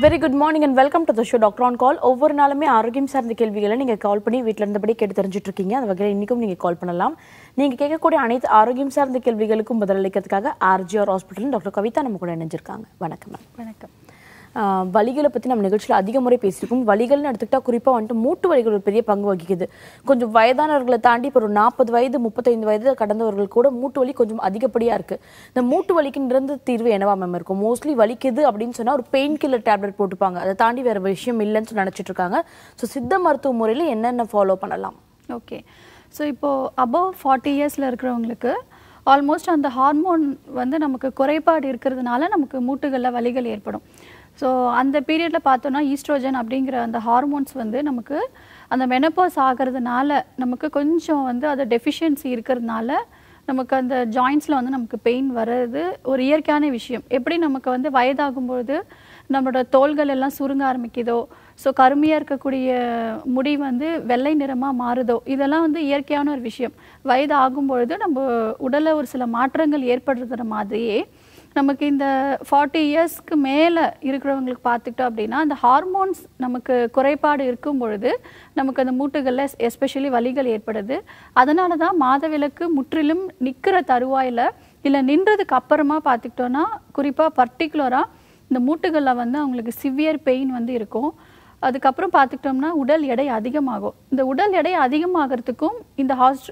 Very good morning and welcome to the show doctor on call ஒவ்வொரு நாளுமே ஆரோக்கியம் சார்ந்த கேள்விகளை நீங்கள் கால் பண்ணி வீட்டில் இருந்தபடி கேட்டு தெரிஞ்சுட்டு இருக்கீங்க அந்த வகையில் இன்றைக்கும் நீங்கள் கால் பண்ணலாம் நீங்கள் கேட்கக்கூடிய அனைத்து ஆரோக்கியம் சார்ந்த கேள்விகளுக்கும் பதிலளிக்கிறதுக்காக ஆர்ஜிஆர் ஹாஸ்பிட்டல் டாக்டர் கவிதா நம்ம கூட இணைஞ்சிருக்காங்க வணக்கம் மேம் வணக்கம் ஆஹ் வலிகளை பற்றி நம்ம நிகழ்ச்சியில் அதிக முறை பேசியிருக்கோம் வலிகள்னு எடுத்துக்கிட்டா குறிப்பாக வந்துட்டு மூட்டு வலிகள் ஒரு பெரிய பங்கு வகிக்குது கொஞ்சம் வயதானவர்களை தாண்டி இப்போ ஒரு நாற்பது வயது முப்பத்தைந்து வயது கடந்தவர்கள் கூட மூட்டு வலி கொஞ்சம் அதிகப்படியாக இருக்குது இந்த மூட்டு வலிக்கு நிரந்தர தீர்வு என்னவா மேம் இருக்கும் மோஸ்ட்லி வலிக்குது அப்படின்னு சொன்னால் ஒரு பெயின் கில்லர் டேப்லெட் போட்டுப்பாங்க அதை தாண்டி வேறு விஷயம் இல்லைன்னு சொல்லி நினச்சிட்டு இருக்காங்க ஸோ சித்த மருத்துவ முறையில் என்னென்ன ஃபாலோ பண்ணலாம் ஓகே ஸோ இப்போது அபவ் ஃபார்ட்டி இயர்ஸில் இருக்கிறவங்களுக்கு ஆல்மோஸ்ட் அந்த ஹார்மோன் வந்து நமக்கு குறைபாடு இருக்கிறதுனால நமக்கு மூட்டுகளில் வலிகள் ஏற்படும் ஸோ அந்த பீரியடில் பார்த்தோன்னா ஈஸ்ட்ரோஜன் அப்படிங்கிற அந்த ஹார்மோன்ஸ் வந்து நமக்கு அந்த மெனப்போஸ் ஆகிறதுனால நமக்கு கொஞ்சம் வந்து அது டெஃபிஷியன்சி இருக்கிறதுனால நமக்கு அந்த ஜாயின்ஸில் வந்து நமக்கு பெயின் வர்றது ஒரு இயற்கையான விஷயம் எப்படி நமக்கு வந்து வயதாகும்பொழுது நம்மளோட தோள்கள் எல்லாம் சுருங்க ஆரம்பிக்குதோ ஸோ கருமையாக இருக்கக்கூடிய முடி வந்து வெள்ளை நிறமாக மாறுதோ இதெல்லாம் வந்து இயற்கையான ஒரு விஷயம் வயது ஆகும்பொழுது நம்ம உடலில் ஒரு சில மாற்றங்கள் ஏற்படுற மாதிரியே நமக்கு இந்த ஃபார்ட்டி இயர்ஸ்க்கு மேலே இருக்கிறவங்களுக்கு பார்த்துக்கிட்டோம் அப்படின்னா அந்த ஹார்மோன்ஸ் நமக்கு குறைபாடு இருக்கும் பொழுது நமக்கு அந்த மூட்டுகளில் எஸ்பெஷலி வலிகள் ஏற்படுது அதனால தான் மாதவிலக்கு முற்றிலும் நிற்கிற தருவாயில் இல்லை நின்றதுக்கு அப்புறமா பார்த்துக்கிட்டோன்னா குறிப்பாக பர்டிகுலராக இந்த மூட்டுகளில் வந்து அவங்களுக்கு சிவியர் பெயின் வந்து இருக்கும் அதுக்கப்புறம் பார்த்துக்கிட்டோம்னா உடல் எடை அதிகமாகும் இந்த உடல் எடை அதிகமாகிறதுக்கும் இந்த ஹாஸ்ட்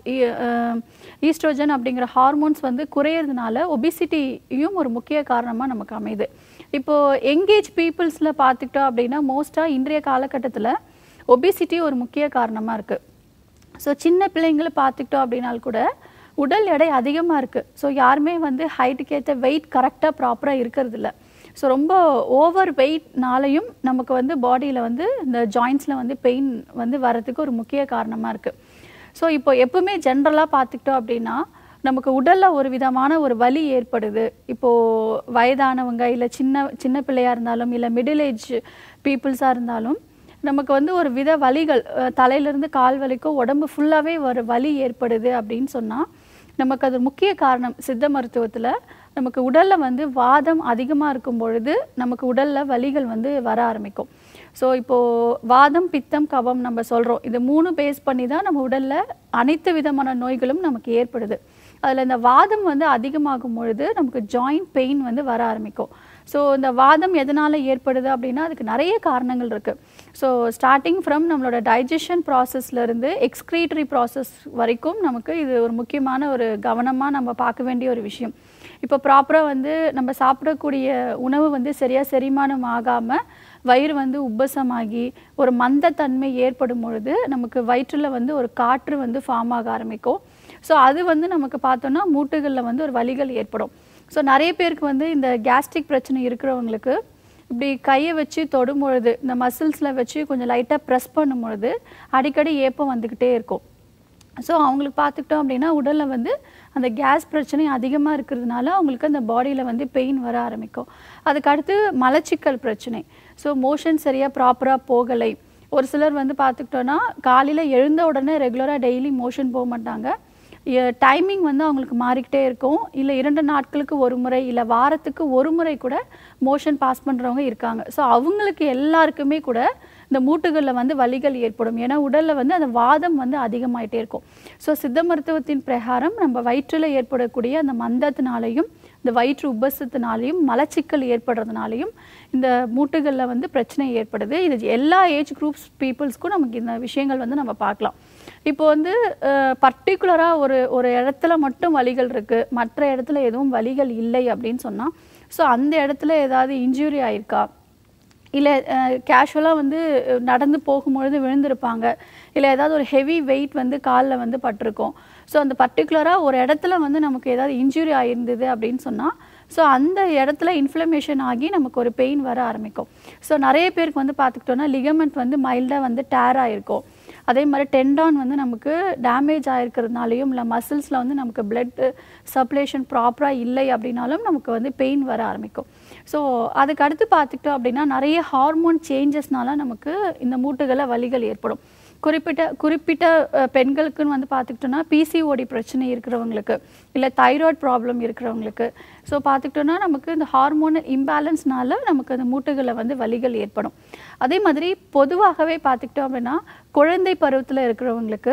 ஈஸ்ட்ரோஜன் அப்படிங்கிற ஹார்மோன்ஸ் வந்து குறையிறதுனால ஒபிசிட்டியும் ஒரு முக்கிய காரணமாக நமக்கு அமையுது இப்போது எங்கேஜ் பீப்புள்ஸில் பார்த்துக்கிட்டோம் அப்படின்னா மோஸ்ட்டாக இன்றைய காலகட்டத்தில் ஒபிசிட்டி ஒரு முக்கிய காரணமாக இருக்குது ஸோ சின்ன பிள்ளைங்களை பார்த்துக்கிட்டோம் அப்படின்னால் கூட உடல் எடை அதிகமாக இருக்குது ஸோ யாருமே வந்து ஹைட்டுக்கு ஏற்ற வெயிட் கரெக்டாக ப்ராப்பராக இருக்கிறது இல்ல ஸோ ரொம்ப ஓவர் வெயிட்னாலையும் நமக்கு வந்து பாடியில் வந்து இந்த ஜாயின்ஸில் வந்து பெயின் வந்து வர்றதுக்கு ஒரு முக்கிய காரணமாக இருக்குது ஸோ இப்போ எப்பவுமே ஜென்ரலாக பார்த்துக்கிட்டோம் அப்படின்னா நமக்கு உடலில் ஒரு விதமான ஒரு வலி ஏற்படுது இப்போது வயதானவங்க இல்லை சின்ன சின்ன பிள்ளையாக இருந்தாலும் இல்லை மிடில் ஏஜ் பீப்புள்ஸாக இருந்தாலும் நமக்கு வந்து ஒரு வித வலிகள் அஹ், தலையிலிருந்து கால் வலிக்கும் உடம்பு ஃபுல்லாகவே ஒரு வலி ஏற்படுது அப்படின்னு சொன்னால் நமக்கு அது முக்கிய காரணம் சித்த மருத்துவத்தில் நமக்கு உடலில் வந்து வாதம் அதிகமாக இருக்கும் பொழுது நமக்கு உடலில் வலிகள் வந்து வர ஆரம்பிக்கும் ஸோ இப்போது வாதம் பித்தம் கபம் நம்ம சொல்கிறோம் இது மூணு பேஸ் பண்ணி தான் நம்ம உடலில் அனைத்து விதமான நோய்களும் நமக்கு ஏற்படுது அதில் இந்த வாதம் வந்து அதிகமாகும் பொழுது நமக்கு ஜாயிண்ட் பெயின் வந்து வர ஆரம்பிக்கும் ஸோ இந்த வாதம் எதனால் ஏற்படுது அப்படின்னா அதுக்கு நிறைய காரணங்கள் இருக்குது ஸோ ஸ்டார்டிங் ஃப்ரம் நம்மளோட டைஜஷன் ப்ராசஸ்லேருந்து எக்ஸ்க்ரீட்டரி ப்ராசஸ் வரைக்கும் நமக்கு இது ஒரு முக்கியமான ஒரு கவனமாக நம்ம பார்க்க வேண்டிய ஒரு விஷயம் இப்போ ப்ராப்பராக வந்து நம்ம சாப்பிடக்கூடிய உணவு வந்து சரியாக செரிமானம் ஆகாமல் வயிறு வந்து உப்பசமாகி ஒரு மந்தத்தன்மை ஏற்படும் பொழுது நமக்கு வயிற்றில் வந்து ஒரு காற்று வந்து ஃபார்ம் ஆக ஆரம்பிக்கும் ஸோ அது வந்து நமக்கு பார்த்தோன்னா மூட்டுகளில் வந்து ஒரு வலிகள் ஏற்படும் ஸோ நிறைய பேருக்கு வந்து இந்த கேஸ்ட்ரிக் பிரச்சனை இருக்கிறவங்களுக்கு இப்படி கையை வச்சு தொடும் பொழுது இந்த மசில்ஸில் வச்சு கொஞ்சம் லைட்டாக ப்ரெஸ் பண்ணும் பொழுது அடிக்கடி ஏப்பம் வந்துக்கிட்டே இருக்கும் ஸோ அவங்களுக்கு பார்த்துக்கிட்டோம் அப்படின்னா உடலில் வந்து அந்த கேஸ் பிரச்சனை அதிகமாக இருக்கிறதுனால அவங்களுக்கு அந்த பாடியில் வந்து பெயின் வர ஆரம்பிக்கும் அதுக்கு அடுத்து மலச்சிக்கல் பிரச்சனை ஸோ மோஷன் சரியாக ப்ராப்பராக போகலை ஒரு சிலர் வந்து பார்த்துக்கிட்டோன்னா காலையில் எழுந்த உடனே ரெகுலராக டெய்லி மோஷன் போக மாட்டாங்க டைமிங் வந்து அவங்களுக்கு மாறிக்கிட்டே இருக்கும் இல்லை இரண்டு நாட்களுக்கு ஒரு முறை இல்லை வாரத்துக்கு ஒரு முறை கூட மோஷன் பாஸ் பண்ணுறவங்க இருக்காங்க ஸோ அவங்களுக்கு எல்லாருக்குமே கூட இந்த மூட்டுகளில் வந்து வலிகள் ஏற்படும் ஏன்னா உடலில் வந்து அந்த வாதம் வந்து அதிகமாயிட்டே இருக்கும் ஸோ சித்த மருத்துவத்தின் பிரகாரம் நம்ம வயிற்றில் ஏற்படக்கூடிய அந்த மந்தத்தினாலையும் இந்த வயிற்று உபசத்தினாலையும் மலச்சிக்கல் ஏற்படுறதுனாலையும் இந்த மூட்டுகளில் வந்து பிரச்சனை ஏற்படுது இது எல்லா ஏஜ் குரூப்ஸ் பீப்புள்ஸ்க்கும் நமக்கு இந்த விஷயங்கள் வந்து நம்ம பார்க்கலாம் இப்போ வந்து பர்டிகுலராக ஒரு ஒரு இடத்துல மட்டும் வலிகள் இருக்குது மற்ற இடத்துல எதுவும் வலிகள் இல்லை அப்படின்னு சொன்னால் ஸோ அந்த இடத்துல ஏதாவது இன்ஜுரி ஆயிருக்கா இல்லை கேஷுவலாக வந்து அஹ், நடந்து போகும்பொழுது விழுந்திருப்பாங்க இல்லை ஏதாவது ஒரு ஹெவி வெயிட் வந்து காலில் வந்து பட்டிருக்கும் ஸோ அந்த பர்டிகுலராக ஒரு இடத்துல வந்து நமக்கு ஏதாவது இன்ஜுரி ஆயிருந்தது அப்படின்னு சொன்னால் ஸோ அந்த இடத்துல இன்ஃப்ளமேஷன் ஆகி நமக்கு ஒரு பெயின் வர ஆரம்பிக்கும் ஸோ நிறைய பேருக்கு வந்து பார்த்துக்கிட்டோன்னா லிகமெண்ட் வந்து மைல்டாக வந்து டேர் ஆயிருக்கும் அதே மாதிரி டெண்டான் வந்து நமக்கு டேமேஜ் ஆயிருக்கிறதுனாலையும் இல்லை மசில்ஸில் வந்து நமக்கு பிளட் சர்க்குலேஷன் ப்ராப்பராக இல்லை அப்படின்னாலும் நமக்கு வந்து பெயின் வர ஆரம்பிக்கும் ஸோ அதுக்கு அடுத்து பார்த்துக்கிட்டோம் அப்படின்னா நிறைய ஹார்மோன் சேஞ்சஸ்னால நமக்கு இந்த மூட்டுகளில் வலிகள் ஏற்படும் குறிப்பிட்ட குறிப்பிட்ட அஹ், பெண்களுக்குன்னு வந்து பார்த்துக்கிட்டோன்னா பிசிஓடி பிரச்சனை இருக்கிறவங்களுக்கு இல்லை தைராய்டு ப்ராப்ளம் இருக்கிறவங்களுக்கு ஸோ பார்த்துக்கிட்டோன்னா நமக்கு இந்த ஹார்மோனல் இம்பேலன்ஸ்னால நமக்கு அந்த மூட்டுகளில் வந்து வலிகள் ஏற்படும் அதே மாதிரி பொதுவாகவே பார்த்துக்கிட்டோம் அப்படின்னா குழந்தை பருவத்தில் இருக்கிறவங்களுக்கு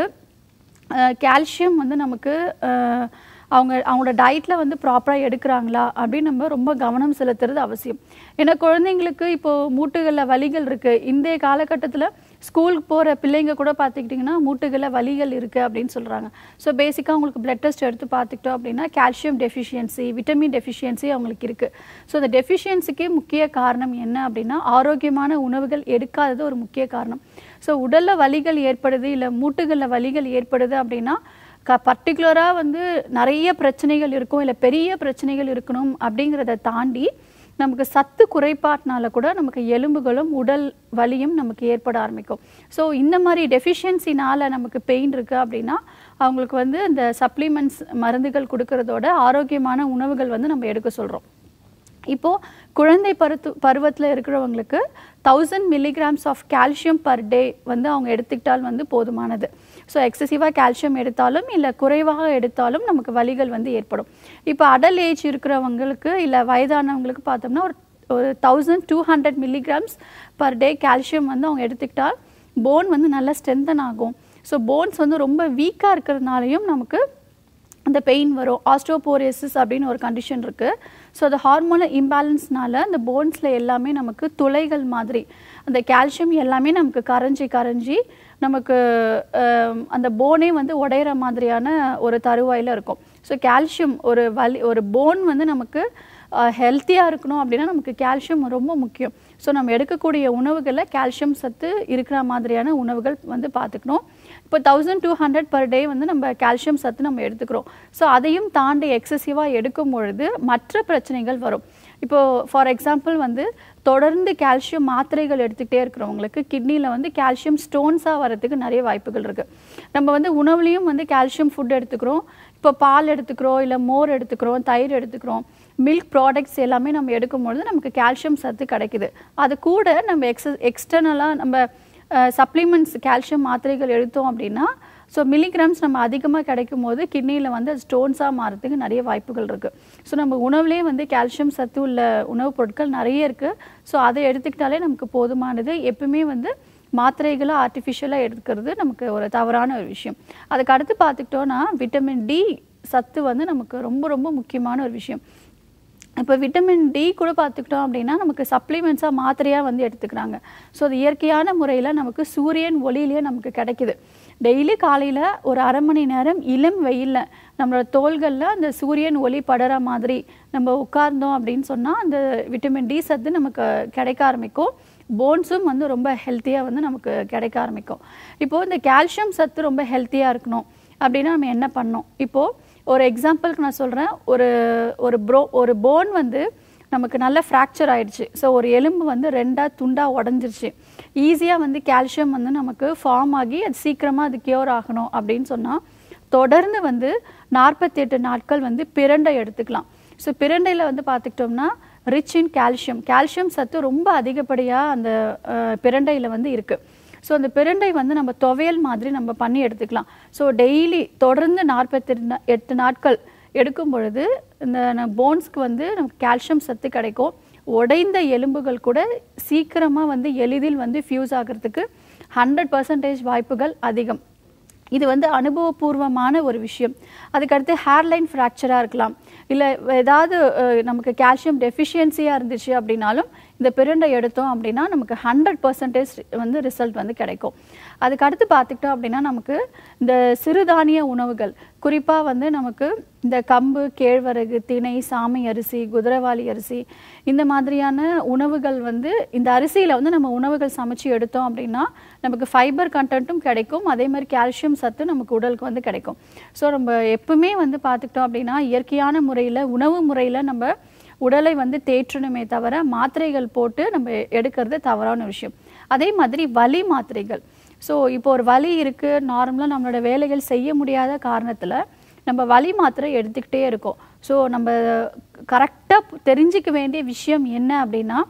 கால்சியம் வந்து நமக்கு அஹ், அவங்க அவங்களோட டயட்டில் வந்து ப்ராப்பராக எடுக்கிறாங்களா அப்படின்னு நம்ம ரொம்ப கவனம் செலுத்துறது அவசியம் ஏன்னா குழந்தைங்களுக்கு இப்போது மூட்டுகளில் வலிகள் இருக்குது இன்றைய காலகட்டத்தில் ஸ்கூலுக்கு போகிற பிள்ளைங்க கூட பார்த்துக்கிட்டிங்கன்னா மூட்டுகளில் வலிகள் இருக்குது அப்படின்னு சொல்கிறாங்க ஸோ பேசிக்காக அவங்களுக்கு பிளட் டெஸ்ட் எடுத்து பார்த்துக்கிட்டோம் அப்படின்னா கால்சியம் டெஃபிஷியன்சி விட்டமின் டெஃபிஷியன்சி அவங்களுக்கு இருக்குது ஸோ அந்த டெஃபிஷியன்சிக்கே முக்கிய காரணம் என்ன அப்படின்னா ஆரோக்கியமான உணவுகள் எடுக்காதது ஒரு முக்கிய காரணம் ஸோ உடலில் வலிகள் ஏற்படுது இல்லை மூட்டுகளில் வலிகள் ஏற்படுது அப்படின்னா க பர்டிகுலராக வந்து நிறைய பிரச்சனைகள் இருக்கும் இல்லை பெரிய பிரச்சனைகள் இருக்கணும் அப்படிங்கிறத தாண்டி நமக்கு சத்து குறைபாட்டினால கூட நமக்கு எலும்புகளும் உடல் வலியும் நமக்கு ஏற்பட ஆரம்பிக்கும் ஸோ இந்த மாதிரி டெஃபிஷியன்சினால நமக்கு பெயின் இருக்குது அப்படின்னா அவங்களுக்கு வந்து இந்த சப்ளிமெண்ட்ஸ் மருந்துகள் கொடுக்கறதோட ஆரோக்கியமான உணவுகள் வந்து நம்ம எடுக்க சொல்கிறோம் இப்போ குழந்தை பருத்து பருவத்தில் இருக்கிறவங்களுக்கு thousand milligrams of calcium per day வந்து அவங்க எடுத்துக்கிட்டால் வந்து போதுமானது ஸோ எக்ஸசிவாக கால்சியம் எடுத்தாலும் இல்லை குறைவாக எடுத்தாலும் நமக்கு வலிகள் வந்து ஏற்படும் இப்போ அடல் ஏஜ் இருக்கிறவங்களுக்கு இல்லை வயதானவங்களுக்கு பார்த்தோம்னா ஒரு ஒரு thousand two hundred milligrams per day calcium வந்து அவங்க எடுத்துக்கிட்டால் போன் வந்து நல்லா ஸ்ட்ரென்தன் ஆகும் ஸோ போன்ஸ் வந்து ரொம்ப வீக்காக இருக்கிறதுனாலையும் நமக்கு அந்த பெயின் வரும் ஆஸ்ட்ரோபோரியசிஸ் அப்படின்னு ஒரு கண்டிஷன் இருக்குது ஸோ அந்த ஹார்மோனல் இம்பேலன்ஸ்னால அந்த போன்ஸில் எல்லாமே நமக்கு துளைகள் மாதிரி அந்த கால்சியம் எல்லாமே நமக்கு கரைஞ்சி கரைஞ்சி நமக்கு ஆம், அந்த போனே வந்து உடையிற மாதிரியான ஒரு தருவாயில் இருக்கும் ஸோ கால்சியம் ஒரு வலி ஒரு போன் வந்து நமக்கு ஹெல்த்தியாக இருக்கணும் அப்படின்னா நமக்கு கால்சியம் ரொம்ப முக்கியம் ஸோ நம்ம எடுக்கக்கூடிய உணவுகளில் கால்சியம் சத்து இருக்கிற மாதிரியான உணவுகள் வந்து பார்த்துக்கணும் இப்போ thousand two hundred per day வந்து நம்ம கால்சியம் சத்து நம்ம எடுத்துக்கிறோம் ஸோ அதையும் தாண்டி எக்ஸசிவாக எடுக்கும் பொழுது மற்ற பிரச்சனைகள் வரும் இப்போ ஃபார் எக்ஸாம்பிள் வந்து தொடர்ந்து கால்சியம் மாத்திரைகள் எடுத்துக்கிட்டே இருக்கிறவங்களுக்கு கிட்னியில் வந்து கால்சியம் ஸ்டோன்ஸாக வரதுக்கு நிறைய வாய்ப்புகள் இருக்குது நம்ம வந்து உணவுலையும் வந்து கால்சியம் ஃபுட் எடுத்துக்கிறோம் இப்போ பால் எடுத்துக்கிறோம் இல்லை மோர் எடுத்துக்கிறோம் தயிர் எடுத்துக்கிறோம் மில்க் ப்ராடக்ட்ஸ் எல்லாமே நம்ம எடுக்கும்பொழுது நமக்கு கால்சியம் சத்து கிடைக்குது அது கூட நம்ம எக்ஸ எக்ஸ்டர்னலாக நம்ம சப்ளிமெண்ட்ஸ் கால்சியம் மாத்திரைகள் எடுத்தோம் அப்படின்னா ஸோ மில்லிகிராம்ஸ் நம்ம அதிகமாக கிடைக்கும் போது கிட்னியில் வந்து அது ஸ்டோன்ஸாக மாறதுக்கு நிறைய வாய்ப்புகள் இருக்குது ஸோ நம்ம உணவுலேயே வந்து கால்சியம் சத்து உள்ள உணவுப் பொருட்கள் நிறைய இருக்குது ஸோ அதை எடுத்துக்கிட்டாலே நமக்கு போதுமானது எப்பவுமே வந்து மாத்திரைகளை ஆர்டிஃபிஷியலாக எடுக்கிறது நமக்கு ஒரு தவறான ஒரு விஷயம் அதுக்கு அடுத்து பார்த்துக்கிட்டோன்னா விட்டமின் டி சத்து வந்து நமக்கு ரொம்ப ரொம்ப முக்கியமான ஒரு விஷயம் இப்போ விட்டமின் டி கூட பார்த்துக்கிட்டோம் அப்படின்னா நமக்கு சப்ளிமெண்ட்ஸாக மாத்திரையாக வந்து எடுத்துக்கிறாங்க ஸோ அது இயற்கையான முறையில் நமக்கு சூரியன் ஒளியிலேயே நமக்கு கிடைக்குது டெய்லி காலையில் ஒரு அரை மணி நேரம் இளம் வெயிலில் நம்மளோட தோள்களில் அந்த சூரியன் ஒளி படுற மாதிரி நம்ம உட்கார்ந்தோம் அப்படின்னு சொன்னால் அந்த விட்டமின் டி சத்து நமக்கு கிடைக்க ஆரம்பிக்கும் போன்ஸும் வந்து ரொம்ப ஹெல்த்தியாக வந்து நமக்கு கிடைக்க ஆரம்பிக்கும் இப்போது இந்த கால்சியம் சத்து ரொம்ப ஹெல்த்தியாக இருக்கணும் அப்படின்னா நம்ம என்ன பண்ணோம் இப்போது ஒரு எக்ஸாம்பிளுக்கு நான் சொல்கிறேன் ஒரு ஒரு ப்ரோ ஒரு போன் வந்து நமக்கு நல்ல ஃப்ராக்சர் ஆயிடுச்சு ஸோ ஒரு எலும்பு வந்து ரெண்டாக துண்டாக உடஞ்சிருச்சு ஈஸியாக வந்து கால்சியம் வந்து நமக்கு ஃபார்ம் ஆகி அது சீக்கிரமாக அது கியூர் ஆகணும் அப்படின்னு சொன்னால் தொடர்ந்து வந்து நாற்பத்தி எட்டு நாட்கள் வந்து பிரண்டை எடுத்துக்கலாம் ஸோ பிரண்டையில் வந்து பார்த்துக்கிட்டோம்னா ரிச் இன் கால்சியம் கால்சியம் சத்து ரொம்ப அதிகப்படியாக அந்த பிரண்டையில் வந்து இருக்குது ஸோ அந்த பிரண்டை வந்து நம்ம துவையல் மாதிரி நம்ம பண்ணி எடுத்துக்கலாம் ஸோ டெய்லி தொடர்ந்து நாற்பத்தி எட்டு நாட்கள் எடுக்கும் பொழுது இந்த போன்ஸ்க்கு வந்து நமக்கு கால்சியம் சத்து கிடைக்கும் உடைந்த எலும்புகள் கூட சீக்கிரமாக வந்து எளிதில் வந்து ஃபியூஸ் ஆகிறதுக்கு ஹண்ட்ரட் பர்சன்டேஜ் வாய்ப்புகள் அதிகம் இது வந்து அனுபவபூர்வமான ஒரு விஷயம் அதுக்கடுத்து ஹேர்லைன் ஃப்ராக்சராக இருக்கலாம் இல்லை ஏதாவது அஹ், நமக்கு கால்சியம் டெஃபிஷியன்சியாக இருந்துச்சு அப்படின்னாலும் இந்த பிரண்டை எடுத்தோம் அப்படின்னா நமக்கு ஹண்ட்ரட் பர்சன்டேஜ் வந்து ரிசல்ட் வந்து கிடைக்கும் அதுக்கு அடுத்து பார்த்துக்கிட்டோம் அப்படின்னா நமக்கு இந்த சிறுதானிய உணவுகள் குறிப்பாக வந்து நமக்கு இந்த கம்பு கேழ்வரகு திணை சாமை அரிசி குதிரைவாளி அரிசி இந்த மாதிரியான உணவுகள் வந்து இந்த அரிசியில் வந்து நம்ம உணவுகள் சமைச்சு எடுத்தோம் அப்படின்னா நமக்கு ஃபைபர் கண்டென்ட்டும் கிடைக்கும் அதே மாதிரி கால்சியம் சத்து நமக்கு உடலுக்கு வந்து கிடைக்கும் ஸோ நம்ம எப்பவுமே வந்து பார்த்துக்கிட்டோம் அப்படின்னா இயற்கையான முறையில் உணவு முறையில் நம்ம உடலை வந்து தேற்றணுமே தவிர மாத்திரைகள் போட்டு நம்ம எடுக்கிறது தவறான விஷயம் அதே மாதிரி வலி மாத்திரைகள் ஸோ இப்போ ஒரு வலி இருக்குது நார்மலாக நம்மளோட வேலைகள் செய்ய முடியாத காரணத்தில் நம்ம வலி மாத்திரை எடுத்துக்கிட்டே இருக்கோம் ஸோ நம்ம கரெக்டாக தெரிஞ்சிக்க வேண்டிய விஷயம் என்ன அப்படின்னா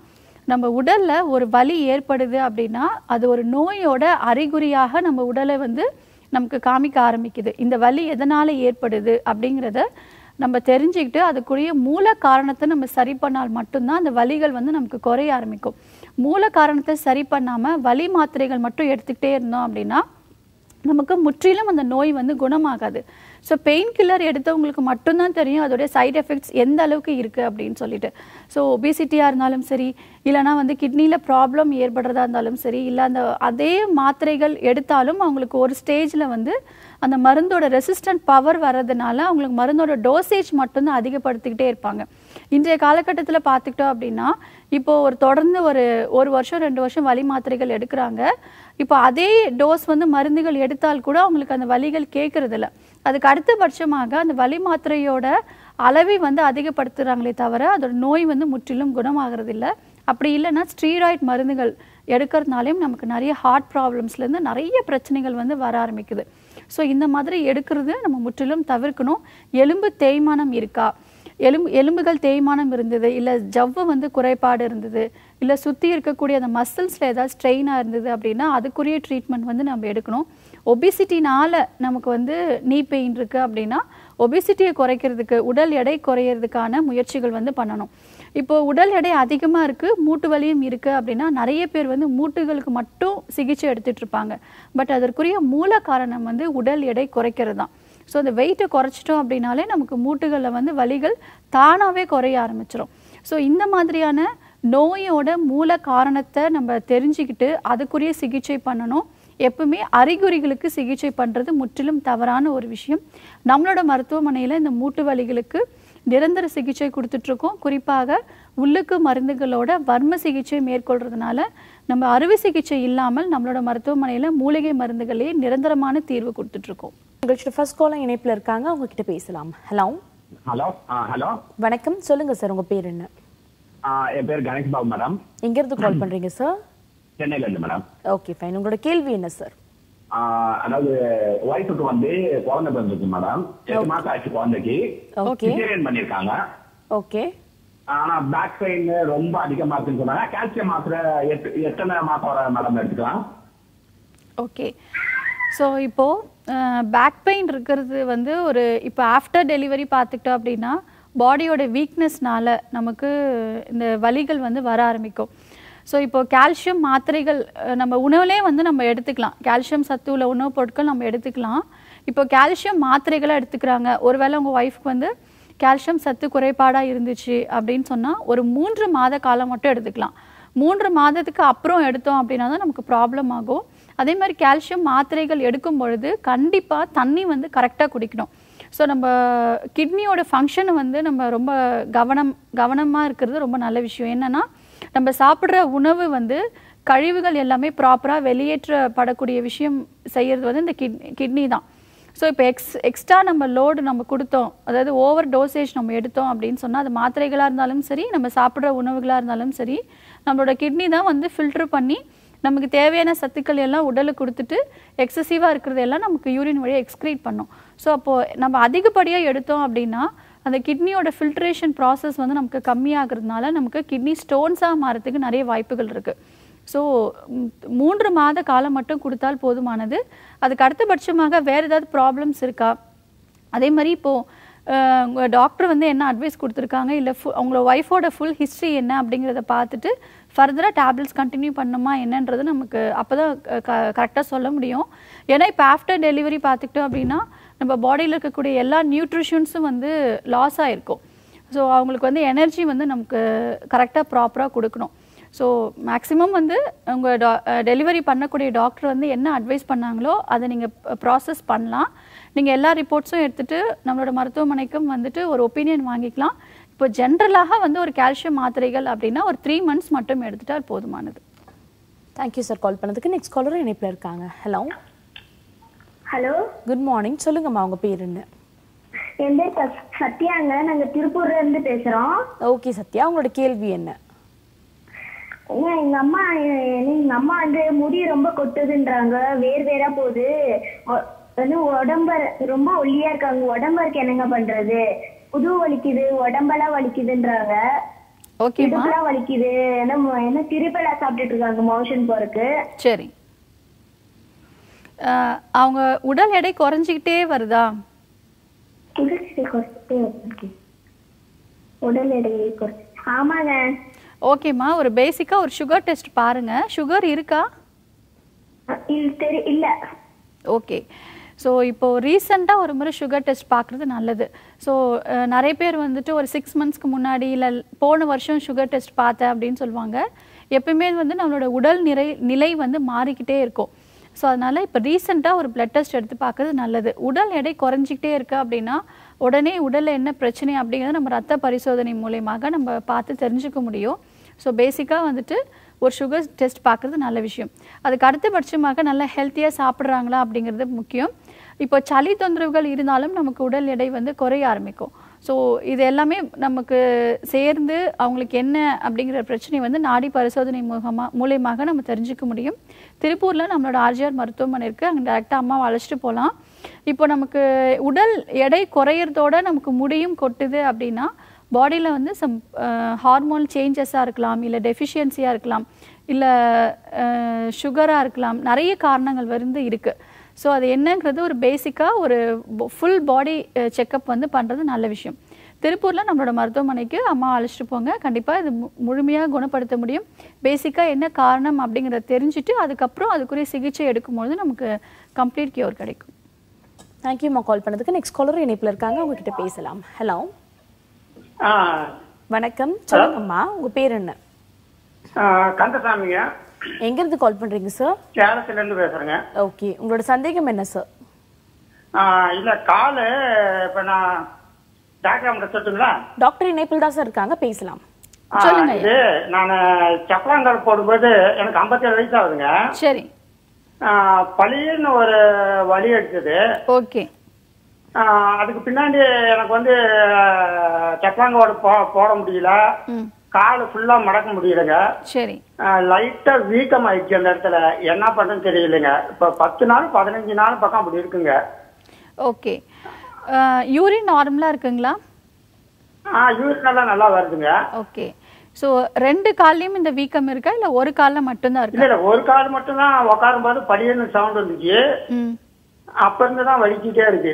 நம்ம உடல்ல ஒரு வலி ஏற்படுது அப்படின்னா அது ஒரு நோயோட அறிகுறியாக நம்ம உடலை வந்து நமக்கு காமிக்க ஆரம்பிக்குது இந்த வலி எதனால ஏற்படுது அப்படிங்கிறத நம்ம தெரிஞ்சுக்கிட்டு அதுக்குரிய மூல காரணத்தை நம்ம சரி பண்ணால் மட்டும்தான் அந்த வலிகள் வந்து நமக்கு குறைய ஆரம்பிக்கும் மூல காரணத்தை சரி பண்ணாம வலி மாத்திரைகள் மட்டும் எடுத்துக்கிட்டே இருந்தோம் அப்படின்னா நமக்கு முற்றிலும் அந்த நோய் வந்து குணமாகாது ஸோ பெயின் கில்லர் எடுத்தவங்களுக்கு மட்டும்தான் தெரியும் அதோடைய சைடு எஃபெக்ட்ஸ் எந்த அளவுக்கு இருக்குது அப்படின்னு சொல்லிட்டு ஸோ ஒபிசிட்டியாக இருந்தாலும் சரி இல்லைனா வந்து கிட்னியில் ப்ராப்ளம் ஏற்படுறதா இருந்தாலும் சரி இல்லை அந்த அதே மாத்திரைகள் எடுத்தாலும் அவங்களுக்கு ஒரு ஸ்டேஜில் வந்து அந்த மருந்தோட ரெசிஸ்டன்ட் பவர் வர்றதுனால அவங்களுக்கு மருந்தோட டோசேஜ் மட்டும்தான் அதிகப்படுத்திக்கிட்டே இருப்பாங்க இன்றைய காலகட்டத்தில் பார்த்துக்கிட்டோம் அப்படின்னா இப்போ ஒரு தொடர்ந்து ஒரு ஒரு வருஷம் ரெண்டு வருஷம் வலி மாத்திரைகள் எடுக்கிறாங்க இப்போ அதே டோஸ் வந்து மருந்துகள் எடுத்தால் கூட அவங்களுக்கு அந்த வலிகள் கேட்கறது இல்ல அதுக்கு அடுத்தபட்சமாக அந்த வலி மாத்திரையோட அளவை வந்து அதிகப்படுத்துறாங்களே தவிர அதோட நோய் வந்து முற்றிலும் குணமாகிறது இல்ல அப்படி இல்லைன்னா ஸ்டீராய்ட் மருந்துகள் எடுக்கிறதுனாலையும் நமக்கு நிறைய ஹார்ட் ப்ராப்ளம்ஸ்லேருந்து நிறைய பிரச்சனைகள் வந்து வர ஆரம்பிக்குது ஸோ இந்த மாதிரி எடுக்கிறது நம்ம முற்றிலும் தவிர்க்கணும் எலும்பு தேய்மானம் இருக்கா எலும்பு எலும்புகள் தேய்மானம் இருந்தது இல்லை ஜவ்வு வந்து குறைபாடு இருந்தது இல்லை சுற்றி இருக்கக்கூடிய அந்த மசில்ஸில் ஏதாவது ஸ்ட்ரெயினாக இருந்தது அப்படின்னா அதுக்குரிய ட்ரீட்மெண்ட் வந்து நம்ம எடுக்கணும் ஒபிசிட்டினால நமக்கு வந்து நீ பெயின் இருக்குது அப்படின்னா ஒபிசிட்டியை குறைக்கிறதுக்கு உடல் எடை குறையிறதுக்கான முயற்சிகள் வந்து பண்ணணும் இப்போ உடல் எடை அதிகமாக இருக்குது மூட்டு வலியும் இருக்குது அப்படின்னா நிறைய பேர் வந்து மூட்டுகளுக்கு மட்டும் சிகிச்சை எடுத்துட்டு இருப்பாங்க பட் அதற்குரிய மூல காரணம் வந்து உடல் எடை குறைக்கிறது தான் ஸோ அந்த வெயிட்டை குறைச்சிட்டோம் அப்படின்னாலே நமக்கு மூட்டுகளில் வந்து வலிகள் தானாகவே குறைய ஆரம்பிச்சிடும் ஸோ இந்த மாதிரியான நோயோட மூல காரணத்தை நம்ம தெரிஞ்சுக்கிட்டு அதுக்குரிய சிகிச்சை பண்ணணும் எப்பவுமே அறிகுறிகளுக்கு சிகிச்சை பண்ணுறது முற்றிலும் தவறான ஒரு விஷயம் நம்மளோட மருத்துவமனையில் இந்த மூட்டு வலிகளுக்கு நிரந்தர சிகிச்சை கொடுத்துட்ருக்கோம் குறிப்பாக உள்ளுக்கு மருந்துகளோட வர்ம சிகிச்சை மேற்கொள்றதுனால நம்ம அறுவை சிகிச்சை இல்லாமல் நம்மளோட மருத்துவமனையில் மூலிகை மருந்துகளே நிரந்தரமான தீர்வு கொடுத்துட்ருக்கோம் நிகழ்ச்சியோட ஃபர்ஸ்ட் காலம் இணைப்புல இருக்காங்க அவங்க கிட்ட பேசலாம் ஹலோ ஹலோ ஆ ஹலோ வணக்கம் சொல்லுங்க சார் உங்க பேர் என்ன ஆ, என் பேர் கணேஷ் பாபு மேடம் எங்க இருந்து கால் பண்றீங்க சார் சென்னையில இருந்து மேடம் ஓகே ஃபைன் உங்களோட கேள்வி என்ன சார் ஆ, அதாவது ஒய்ஃபுக்கு வந்து குழந்தை பிறந்திருக்கு மேடம் எட்டு மாசம் ஆச்சு குழந்தைக்கு ஓகே சிசேரியன் பண்ணிருக்காங்க ஓகே ஆனா பேக் பெயின் ரொம்ப அதிகமா இருக்குன்னு சொன்னாங்க கால்சியம் மாத்திரை எட்டு எத்தனை மாசம் வர மேடம் எடுத்துக்கலாம் ஓகே ஸோ இப்போது பேக் பெயின் இருக்கிறது வந்து ஒரு இப்போ ஆஃப்டர் டெலிவரி பார்த்துக்கிட்டோம் அப்படின்னா பாடியோட வீக்னஸ்னால நமக்கு இந்த வலிகள் வந்து வர ஆரம்பிக்கும் ஸோ இப்போ கால்சியம் மாத்திரைகள் அஹ், நம்ம உணவுலே வந்து நம்ம எடுத்துக்கலாம் கால்சியம் சத்து உள்ள உணவுப் பொருட்கள் நம்ம எடுத்துக்கலாம் இப்போ கால்சியம் மாத்திரைகளை எடுத்துக்கிறாங்க ஒருவேளை உங்கள் ஒய்ஃப்க்கு வந்து கால்சியம் சத்து குறைபாடாக இருந்துச்சு அப்படின்னு சொன்னால் ஒரு மூன்று மாத காலம் மட்டும் எடுத்துக்கலாம் மூன்று மாதத்துக்கு அப்புறம் எடுத்தோம் அப்படின்னா தான் நமக்கு ப்ராப்ளம் ஆகும் அதே மாதிரி கால்சியம் மாத்திரைகள் எடுக்கும் பொழுது கண்டிப்பாக தண்ணி வந்து கரெக்டாக குடிக்கணும் ஸோ நம்ம கிட்னியோட ஃபங்க்ஷனை வந்து நம்ம ரொம்ப கவனம் கவனமாக இருக்கிறது ரொம்ப நல்ல விஷயம் என்னன்னா நம்ம சாப்பிட்ற உணவு வந்து கழிவுகள் எல்லாமே ப்ராப்பராக வெளியேற்றப்படக்கூடிய விஷயம் செய்யறது வந்து இந்த கிட்னி கிட்னி தான் ஸோ இப்போ எக்ஸ் எக்ஸ்ட்ரா நம்ம லோடு நம்ம கொடுத்தோம் அதாவது ஓவர் டோசேஜ் நம்ம எடுத்தோம் அப்படின்னு சொன்னால் அது மாத்திரைகளாக இருந்தாலும் சரி நம்ம சாப்பிட்ற உணவுகளாக இருந்தாலும் சரி நம்மளோட கிட்னி தான் வந்து ஃபில்டர் பண்ணி நமக்கு தேவையான சத்துக்கள் எல்லாம் உடலுக்கு கொடுத்துட்டு எக்ஸசிவாக இருக்கிறது எல்லாம் நமக்கு யூரின் வழியாக எக்ஸ்க்ரீட் பண்ணும் ஸோ அப்போது நம்ம அதிகப்படியாக எடுத்தோம் அப்படின்னா அந்த கிட்னியோட ஃபில்ட்ரேஷன் ப்ராசஸ் வந்து நமக்கு கம்மியாகிறதுனால நமக்கு கிட்னி ஸ்டோன்ஸாக மாறதுக்கு நிறைய வாய்ப்புகள் இருக்குது ஸோ மூன்று மாத காலம் மட்டும் கொடுத்தால் போதுமானது அதுக்கு அடுத்தபட்சமாக வேறு ஏதாவது ப்ராப்ளம்ஸ் இருக்கா அதே மாதிரி இப்போது உங்கள் டாக்டர் வந்து என்ன அட்வைஸ் கொடுத்துருக்காங்க இல்லை ஃபு உங்களோட ஒய்ஃபோட ஃபுல் ஹிஸ்ட்ரி என்ன அப்படிங்கிறத பார்த்துட்டு ஃபர்தராக டேப்லெட்ஸ் கண்டினியூ பண்ணுமா என்னன்றது நமக்கு அப்போ தான் கரெக்டாக சொல்ல முடியும் ஏன்னா இப்போ ஆஃப்டர் டெலிவரி பார்த்துக்கிட்டோம் அப்படின்னா நம்ம பாடியில் இருக்கக்கூடிய எல்லா நியூட்ரிஷன்ஸும் வந்து லாஸ் ஆகிருக்கும் ஸோ அவங்களுக்கு வந்து எனர்ஜி வந்து நமக்கு கரெக்டாக ப்ராப்பராக கொடுக்கணும் ஸோ மேக்ஸிமம் வந்து உங்கள் டா டெலிவரி பண்ணக்கூடிய டாக்டர் வந்து என்ன அட்வைஸ் பண்ணாங்களோ அதை நீங்கள் ப்ராசஸ் பண்ணலாம் நீங்கள் எல்லா ரிப்போர்ட்ஸும் எடுத்துகிட்டு நம்மளோட மருத்துவமனைக்கும் வந்துட்டு ஒரு ஒப்பீனியன் வாங்கிக்கலாம் இப்போ ஜென்ரலாக வந்து ஒரு கால்சியம் மாத்திரைகள் அப்படின்னா ஒரு த்ரீ மந்த்ஸ் மட்டும் எடுத்துட்டால் போதுமானது தேங்க்யூ சார் கால் பண்ணதுக்கு நெக்ஸ்ட் காலரும் இணைப்புல இருக்காங்க ஹலோ ஹலோ குட் மார்னிங் சொல்லுங்கம்மா உங்க பேர் என்ன என் பேர் சத்- சத்யாங்க நாங்க திருப்பூர்ல இருந்து பேசுறோம் ஓகே சத்யா உங்களோட கேள்வி என்ன ஏங்க எங்க அம்மா எ- எங்க அம்மா வந்து முடி ரொம்ப கொட்டுதுன்றாங்க வேர் வேறா போகுது ஒ- வந்து உடம்ப ரொம்ப ஒல்லியா இருக்காங்க உடம்பு இருக்கு என்னங்க பண்றது புது வலிக்குது உடம்பெல்லாம் வலிக்குதுன்றாங்க ஓகேம்மா இடுப்புலாம் வலிக்குது என்ன மு- என்ன திருப்பலா சாப்பிட்டுட்டு இருக்காங்க மோஷன் போறதுக்கு சரி அஹ், அவங்க உடல் எடை குறைஞ்சிக்கிட்டே வருதா உடல் எடை குறைச்சிட்டே இருக்கு. உடல் எடையை குறைச்சி ஆமாங்க ஓகேம்மா ஒரு பேசிக்காக ஒரு சுகர் டெஸ்ட் பாருங்க சுகர் இருக்கா அஹ் இல்ல தெரி இல்ல ஓகே ஸோ இப்போ ரீசெண்டாக ஒரு முறை சுகர் டெஸ்ட் பார்க்குறது நல்லது ஸோ நிறைய பேர் வந்துட்டு ஒரு சிக்ஸ் மந்த்ஸ்க்கு முன்னாடி இல்லை போன வருஷம் சுகர் டெஸ்ட் பார்த்தேன் அப்படின்னு சொல்லுவாங்க எப்பயுமே வந்து நம்மளோட உடல் நிறை நிலை வந்து மாறிக்கிட்டே இருக்கும் ஸோ அதனால் இப்போ ரீசெண்டாக ஒரு பிளட் டெஸ்ட் எடுத்து பார்க்கறது நல்லது உடல் எடை குறைஞ்சிக்கிட்டே இருக்கு அப்படின்னா உடனே உடலில் என்ன பிரச்சனை அப்படிங்கிறத நம்ம ரத்த பரிசோதனை மூலயமாக நம்ம பார்த்து தெரிஞ்சுக்க முடியும் ஸோ பேசிக்காக வந்துட்டு ஒரு சுகர் டெஸ்ட் பார்க்குறது நல்ல விஷயம் அதுக்கு அடுத்தபட்சமாக நல்லா ஹெல்த்தியாக சாப்பிட்றாங்களா அப்படிங்கிறது முக்கியம் இப்போ சளி தொந்தரவுகள் இருந்தாலும் நமக்கு உடல் எடை வந்து குறைய ஆரம்பிக்கும் ஸோ இது எல்லாமே நமக்கு சேர்ந்து அவங்களுக்கு என்ன அப்படிங்கிற பிரச்சனை வந்து நாடி பரிசோதனை முகமாக மூலியமாக நம்ம தெரிஞ்சுக்க முடியும் திருப்பூரில் நம்மளோட ஆர்ஜிஆர் மருத்துவமனை இருக்குது அங்கே டேரெக்டாக அம்மாவை அழைச்சிட்டு போகலாம் இப்போ நமக்கு உடல் எடை குறையிறதோட நமக்கு முடியும் கொட்டுது அப்படின்னா பாடியில் வந்து சம் ஹார்மோன் சேஞ்சஸாக இருக்கலாம் இல்லை டெஃபிஷியன்சியாக இருக்கலாம் இல்லை சுகராக இருக்கலாம் நிறைய காரணங்கள் வந்து இருக்குது ஸோ அது என்னங்கிறது ஒரு பேசிக்காக ஒரு ஃபுல் பாடி செக்கப் வந்து பண்ணுறது நல்ல விஷயம் திருப்பூரில் நம்மளோட மருத்துவமனைக்கு அம்மா அழைச்சிட்டு போங்க கண்டிப்பாக இது முழுமையாக குணப்படுத்த முடியும் பேசிக்காக என்ன காரணம் அப்படிங்கிறத தெரிஞ்சுட்டு அதுக்கப்புறம் அதுக்குரிய சிகிச்சை எடுக்கும்பொழுது நமக்கு கம்ப்ளீட் கியூர் கிடைக்கும் தேங்க்யூம்மா கால் பண்ணதுக்கு நெக்ஸ்ட் காலர் இணைப்பில் இருக்காங்க அவங்க கிட்ட பேசலாம் ஹலோ ஆ, வணக்கம் சொல்லுங்கம்மா உங்க பேர் என்ன ஆ, கந்தசாமிங்க எங்க இருந்து கால் பண்றீங்க சார் சேலத்துல இருந்து பேசுறேங்க ஓகே உங்களோட சந்தேகம் என்ன சார் ஆ, இல்ல காலு இப்ப நான் டாக்டர் கிட்ட சொல்லட்டுங்களா டாக்டர் இணைப்பில் தான் சார் இருக்காங்க பேசலாம் ஆ, இது நான் சப்பலாங்கால் போடும்போது எனக்கு 57 வயசு ஆகுதுங்க சரி ஆ, பளின்னு ஒரு வலி எடுத்தது ஓகே ஆ, அதுக்கு பின்னாடி எனக்கு வந்து சப்பலாங்கோடு போ போட முடியல ம் காலு ஃபுல்லா மடக்க முடியலங்க சரி லைட்டா வீக்கம் ஆயிடுச்சு அந்த இடத்துல என்ன பண்றதுன்னு தெரியலைங்க இப்ப பத்து நாள் பதினஞ்சு நாள் பக்கம் அப்படி இருக்குங்க ஓகே யூரின் நார்மலாக இருக்குங்களா ஆ யூரின் எல்லாம் நல்லா வருதுங்க ஓகே ஸோ ரெண்டு கால்லையும் இந்த வீக்கம் இருக்கா இல்லை ஒரு காலில் மட்டும்தான் இல்ல இருக்கா இல்ல ஒரு கால் மட்டும் தான் உட்காரும் போது படியன்னு சவுண்ட் வந்துச்சு ம் அப்ப இருந்து தான் வலிக்கிட்டே இருக்கு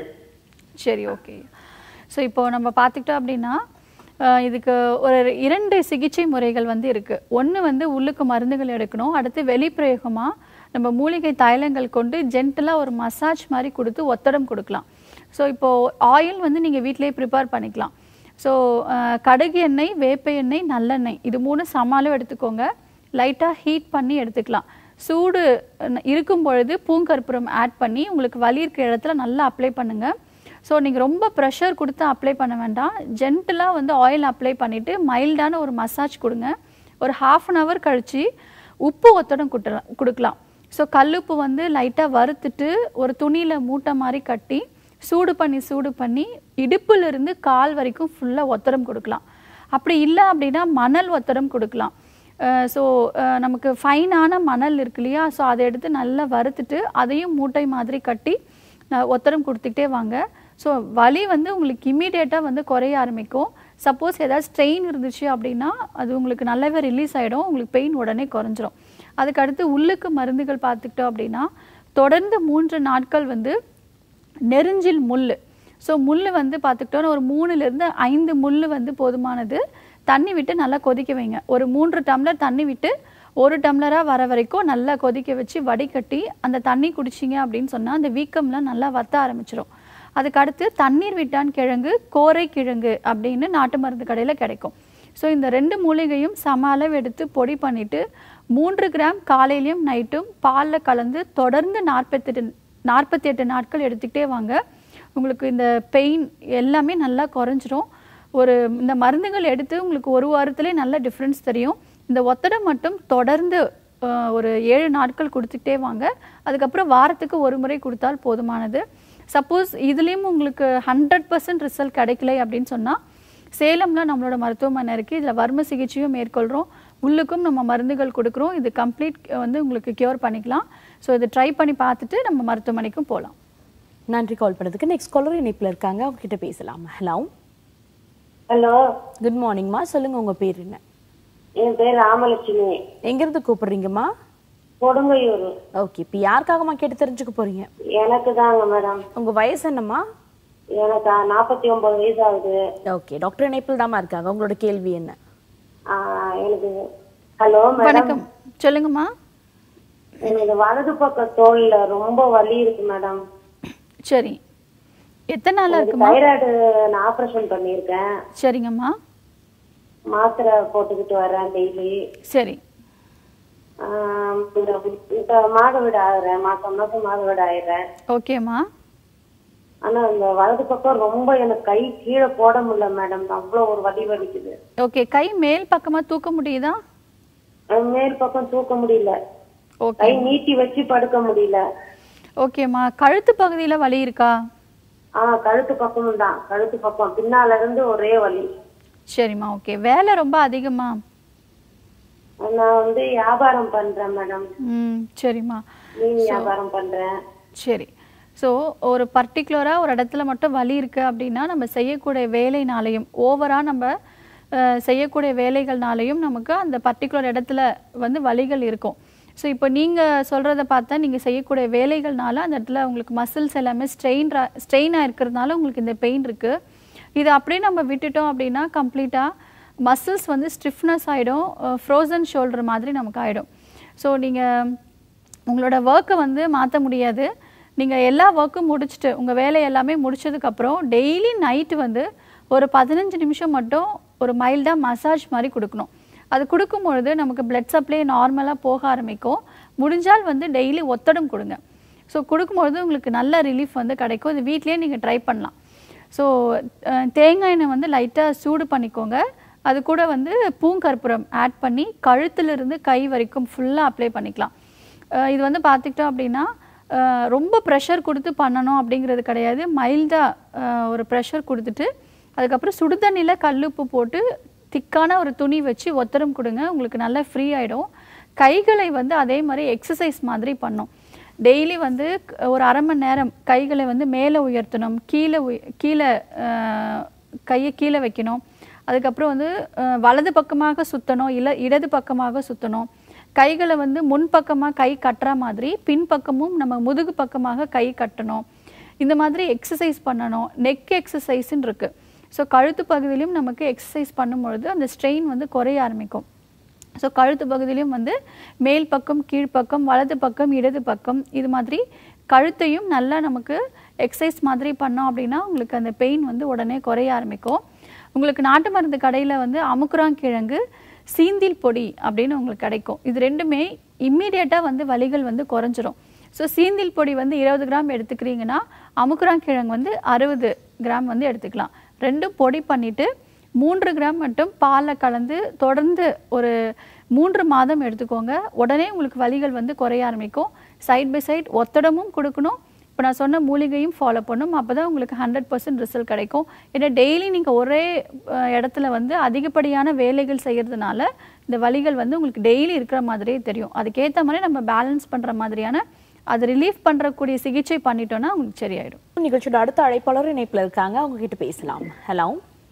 சரி ஓகே ஸோ இப்போ நம்ம பார்த்துக்கிட்டோம் அப்படின்னா அஹ், இதுக்கு ஒரு இரண்டு சிகிச்சை முறைகள் வந்து இருக்கு ஒன்று வந்து உள்ளுக்கு மருந்துகள் எடுக்கணும் அடுத்து வெளிப்பிரயோகமாக நம்ம மூலிகை தைலங்கள் கொண்டு ஜென்டலாக ஒரு மசாஜ் மாதிரி கொடுத்து ஒத்தடம் கொடுக்கலாம் ஸோ இப்போ ஆயில் வந்து நீங்கள் வீட்டிலேயே ப்ரிப்பேர் பண்ணிக்கலாம் ஸோ கடுகு எண்ணெய் வேப்ப எண்ணெய் நல்லெண்ணெய் இது மூணு சம அளவு எடுத்துக்கோங்க லைட்டாக ஹீட் பண்ணி எடுத்துக்கலாம் சூடு அஹ், இருக்கும் பொழுது பூங்கற்புரம் ஆட் பண்ணி உங்களுக்கு வலி இருக்கிற இடத்துல நல்லா அப்ளை பண்ணுங்கள் ஸோ நீங்கள் ரொம்ப ப்ரெஷர் கொடுத்து அப்ளை பண்ண வேண்டாம் ஜென்டலாக வந்து ஆயில் அப்ளை பண்ணிவிட்டு மைல்டான ஒரு மசாஜ் கொடுங்க ஒரு ஹாஃப் அன் ஹவர் கழித்து உப்பு ஒத்தடம் குட்டலாம் கொடுக்கலாம் ஸோ கல்லுப்பு வந்து லைட்டாக வறுத்துட்டு ஒரு துணியில் மூட்டை மாதிரி கட்டி சூடு பண்ணி சூடு பண்ணி இடுப்புல இருந்து கால் வரைக்கும் ஃபுல்லாக ஒத்தடம் கொடுக்கலாம் அப்படி இல்லை அப்படின்னா மணல் ஒத்தடம் கொடுக்கலாம் ஸோ நமக்கு ஃபைனான மணல் இருக்கு இல்லையா ஸோ அதை எடுத்து நல்லா வறுத்துட்டு அதையும் மூட்டை மாதிரி கட்டி அஹ், ஒத்தடம் கொடுத்துக்கிட்டே வாங்க ஸோ வலி வந்து உங்களுக்கு இம்மீடியட்டாக வந்து குறைய ஆரம்பிக்கும் சப்போஸ் ஏதாவது ஸ்ட்ரெயின் இருந்துச்சு அப்படின்னா அது உங்களுக்கு நல்லாவே ரிலீஸ் ஆகிடும் உங்களுக்கு பெயின் உடனே குறைஞ்சிரும் அதுக்கு அடுத்து உள்ளுக்கு மருந்துகள் பார்த்துக்கிட்டோம் அப்படின்னா தொடர்ந்து மூன்று நாட்கள் வந்து நெருஞ்சில் முள் ஸோ முள் வந்து பார்த்துக்கிட்டோன்னா ஒரு மூணுலேருந்து ஐந்து முள் வந்து போதுமானது தண்ணி விட்டு நல்லா கொதிக்க வைங்க ஒரு மூன்று டம்ளர் தண்ணி விட்டு ஒரு டம்ளராக வர வரைக்கும் நல்லா கொதிக்க வச்சு வடிகட்டி அந்த தண்ணி குடிச்சிங்க அப்படின்னு சொன்னால் அந்த வீக்கம்லாம் நல்லா வத்த ஆரம்பிச்சிரும் அதுக்கு அடுத்து தண்ணீர் விட்டான் கிழங்கு கோரை கிழங்கு அப்படின்னு நாட்டு மருந்து கடையில் கிடைக்கும் ஸோ இந்த ரெண்டு மூலிகையும் சம அளவு எடுத்து பொடி பண்ணிட்டு மூன்று கிராம் காலையிலையும் நைட்டும் பாலில் கலந்து தொடர்ந்து நாற்பத்தெட்டு நாற்பத்தி எட்டு நாட்கள் எடுத்துக்கிட்டே வாங்க உங்களுக்கு இந்த பெயின் எல்லாமே நல்லா குறைஞ்சிரும் ஒரு இந்த மருந்துகள் எடுத்து உங்களுக்கு ஒரு வாரத்திலே நல்ல டிஃப்ரென்ஸ் தெரியும் இந்த ஒத்தடம் மட்டும் தொடர்ந்து அஹ், ஒரு ஏழு நாட்கள் கொடுத்துக்கிட்டே வாங்க அதுக்கப்புறம் வாரத்துக்கு ஒரு முறை கொடுத்தால் போதுமானது சப்போஸ் இதுலேயும் உங்களுக்கு ஹண்ட்ரட் பர்சன்ட் ரிசல்ட் கிடைக்கல அப்படின்னு சொன்னால் சேலம்ல நம்மளோட மருத்துவமனை இருக்குது இதில் வர்ம சிகிச்சையும் மேற்கொள்கிறோம் உள்ளுக்கும் நம்ம மருந்துகள் கொடுக்குறோம் இது கம்ப்ளீட் வந்து உங்களுக்கு கியூர் பண்ணிக்கலாம் ஸோ இதை ட்ரை பண்ணி பார்த்துட்டு நம்ம மருத்துவமனைக்கும் போகலாம் நன்றி கால் பண்ணதுக்கு நெக்ஸ்ட் காலர் இணைப்பில் இருக்காங்க அவங்க கிட்ட பேசலாம் ஹலோ ஹலோ குட் மார்னிங்மா சொல்லுங்க உங்க பேர் என்ன என் பேர் ராமலட்சுமி எங்கிருந்து கூப்பிடுறீங்கம்மா கொடுங்கையூர் ஓகே இப்போ யாருக்காகம்மா கேட்டு தெரிஞ்சுக்க போறீங்க எனக்கு தாங்க மேடம் உங்க வயசு என்னம்மா எனக்கு நாற்பத்தி ஒன்பது வயசு ஆகுது ஓகே டாக்டர் இணைப்பில் தாம்மா இருக்காங்க உங்களோட கேள்வி என்ன ஆ, எனக்கு ஹலோ மேடம் வணக்கம் சொல்லுங்கம்மா எனக்கு வலது பக்க தோல்ல ரொம்ப வலி இருக்கு மேடம் சரி எத்தனை நாளா இருக்குமா தைராய்டு நான் ஆபரேஷன் பண்ணியிருக்கேன் சரிங்கம்மா மாத்திரை போட்டுக்கிட்டு வரேன் டெய்லி சரி இந்த மாதவிட ஆகுறேன் மாசம் மாசம் மாதவிட ஆயிடுறேன் ஓகேம்மா ஆனா இந்த வலது பக்கம் ரொம்ப எனக்கு கை கீழே போட முடியல மேடம் அவ்வளவு ஒரு வலி வலிக்குது ஓகே கை மேல் பக்கமா தூக்க முடியுதா அது மேல் பக்கம் தூக்க முடியல ஓகே கை நீட்டி வச்சு படுக்க முடியல ஓகேம்மா கழுத்து பகுதியில வலி இருக்கா ஆ கழுத்து பக்கமும் தான் கழுத்து பக்கம் பின்னால இருந்து ஒரே வலி சரிம்மா ஓகே வேலை ரொம்ப அதிகமா நான் வந்து வியாபாரம் பண்றேன் மேடம் ம் சரிம்மா மீன் வியாபாரம் பண்றேன் சரி ஸோ ஒரு பர்டிகுலராக ஒரு இடத்துல மட்டும் வலி இருக்குது அப்படின்னா நம்ம செய்யக்கூடிய வேலைனாலையும் ஓவராக நம்ம அஹ், செய்யக்கூடிய வேலைகள்னாலையும் நமக்கு அந்த பர்டிகுலர் இடத்துல வந்து வலிகள் இருக்கும் ஸோ இப்போ நீங்கள் சொல்கிறத பார்த்தா நீங்கள் செய்யக்கூடிய வேலைகள்னால அந்த இடத்துல உங்களுக்கு மசில்ஸ் எல்லாமே ஸ்ட்ரெயின் ஸ்ட்ரெயினாக இருக்கிறதுனால உங்களுக்கு இந்த பெயின் இருக்குது இது அப்படியே நம்ம விட்டுட்டோம் அப்படின்னா கம்ப்ளீட்டாக மசில்ஸ் வந்து ஸ்டிஃப்னஸ் ஆகிடும் ஃப்ரோசன் ஷோல்டர் மாதிரி நமக்கு ஆகிடும் ஸோ நீங்கள் உங்களோட ஒர்க்கை வந்து மாற்ற முடியாது நீங்கள் எல்லா ஒர்க்கும் முடிச்சுட்டு உங்கள் வேலை எல்லாமே முடிச்சதுக்கப்புறம் டெய்லி நைட்டு வந்து ஒரு பதினஞ்சு நிமிஷம் மட்டும் ஒரு மைல்டாக மசாஜ் மாதிரி கொடுக்கணும் அது கொடுக்கும் பொழுது நமக்கு பிளட் சப்ளை நார்மலாக போக ஆரம்பிக்கும் முடிஞ்சால் வந்து டெய்லி ஒத்தடம் கொடுங்க ஸோ கொடுக்கும்பொழுது உங்களுக்கு நல்ல ரிலீஃப் வந்து கிடைக்கும் இது வீட்லேயே நீங்கள் ட்ரை பண்ணலாம் ஸோ தேங்காய் எண்ணெய் வந்து லைட்டாக சூடு பண்ணிக்கோங்க அது கூட வந்து பூங்கற்பூரம் ஆட் பண்ணி கழுத்திலிருந்து கை வரைக்கும் ஃபுல்லாக அப்ளை பண்ணிக்கலாம் அஹ் இது வந்து பார்த்துக்கிட்டோம் அப்படின்னா அஹ் ரொம்ப ப்ரெஷர் கொடுத்து பண்ணணும் அப்படிங்கிறது கிடையாது மைல்டாக ஒரு ப்ரெஷர் கொடுத்துட்டு அதுக்கப்புறம் சுடுதண்ணியில் கல்லுப்பு போட்டு திக்கான ஒரு துணி வச்சு ஒத்தரம் கொடுங்க உங்களுக்கு நல்லா ஃப்ரீ ஆகிடும் கைகளை வந்து அதே மாதிரி எக்ஸசைஸ் மாதிரி பண்ணும் டெய்லி வந்து க- ஒரு அரை மணி நேரம் கைகளை வந்து மேலே உயர்த்தணும் கீழே உய- கீழே அஹ், கையை கீழே வைக்கணும் அதுக்கப்புறம் வந்து அஹ், வலது பக்கமாக சுற்றணும் இல்லை இடது பக்கமாக சுற்றணும் கைகளை வந்து முன்பக்கமாக கை கட்டுற மாதிரி பின்பக்கமும் நம்ம முதுகு பக்கமாக கை கட்டணும் இந்த மாதிரி எக்ஸசைஸ் பண்ணணும் நெக் எக்ஸசைஸ்ன்னு இருக்கு ஸோ கழுத்து பகுதியிலும் நமக்கு எக்ஸசைஸ் பண்ணும்பொழுது அந்த ஸ்ட்ரெயின் வந்து குறைய ஆரம்பிக்கும் ஸோ கழுத்து பகுதியிலும் வந்து மேல் பக்கம் கீழ்ப்பக்கம் வலது பக்கம் இடது பக்கம் இது மாதிரி கழுத்தையும் நல்லா நமக்கு எக்ஸசைஸ் மாதிரி பண்ணோம் அப்படின்னா உங்களுக்கு அந்த பெயின் வந்து உடனே குறைய ஆரம்பிக்கும் உங்களுக்கு நாட்டு மருந்து கடையில் வந்து அமுக்குராங்கிழங்கு சீந்தில் பொடி அப்படின்னு உங்களுக்கு கிடைக்கும் இது ரெண்டுமே இம்மீடியட்டாக வந்து வலிகள் வந்து குறைஞ்சிரும் ஸோ சீந்தில் பொடி வந்து இருபது கிராம் எடுத்துக்கிறீங்கன்னா அமுக்குராங்கிழங்கு வந்து அறுபது கிராம் வந்து எடுத்துக்கலாம் ரெண்டும் பொடி பண்ணிவிட்டு மூன்று கிராம் மட்டும் பாலில் கலந்து தொடர்ந்து ஒரு மூன்று மாதம் எடுத்துக்கோங்க உடனே உங்களுக்கு வலிகள் வந்து குறைய ஆரம்பிக்கும் சைட் பை சைட் ஒத்தடமும் கொடுக்கணும் இப்போ நான் சொன்ன மூலிகையும் ஃபாலோ பண்ணும் அப்போ தான் உங்களுக்கு ஹண்ட்ரட் பர்சன்ட் ரிசல்ட் கிடைக்கும் ஏன்னா டெய்லி நீங்கள் ஒரே அஹ், இடத்துல வந்து அதிகப்படியான வேலைகள் செய்கிறதுனால இந்த வலிகள் வந்து உங்களுக்கு டெய்லி இருக்கிற மாதிரியே தெரியும் அதுக்கேற்ற மாதிரி நம்ம பேலன்ஸ் பண்ணுற மாதிரியான அது ரிலீஃப் பண்ணுறக்கூடிய சிகிச்சை பண்ணிட்டோம்னா உங்களுக்கு சரியாயிடும் நிகழ்ச்சியோட அடுத்த அழைப்பாளர் இணைப்புல இருக்காங்க அவங்க கிட்ட பேசலாம் ஹலோ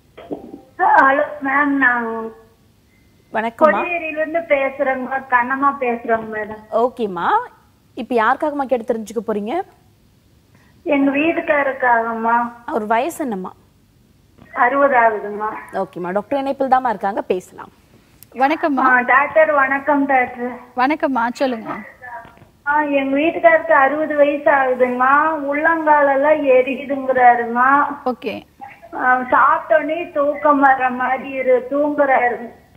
ஹலோ மேம் நான் வணக்கம்மா கொடியேரியில இருந்து பேசுறேங்க கண்ணம்மா பேசுறேங்க மேடம் ஓகேம்மா இப்போ யாருக்காகம்மா கேட்டு தெரிஞ்சுக்க போறீங்க எங்க வீட்டுக்காருக்காகம்மா அவர் வயசு என்னம்மா அறுபது ஆகுதும்மா ஓகேம்மா டாக்டர் இணைப்பில் தாம்மா இருக்காங்க பேசலாம் வணக்கம்மா ஆ, டாக்டர் வணக்கம் டாக்டர் வணக்கம்மா சொல்லுங்க ஆ எங்க வீட்டுக்காருக்கு அறுபது வயசு ஆகுதுங்கம்மா உள்ளங்காலெல்லாம் எரியுதுங்கிறாருமா ஓகே சாப்பிட்டோன்னே தூக்கம் வர்ற மாதிரி இரு தூங்குறாரு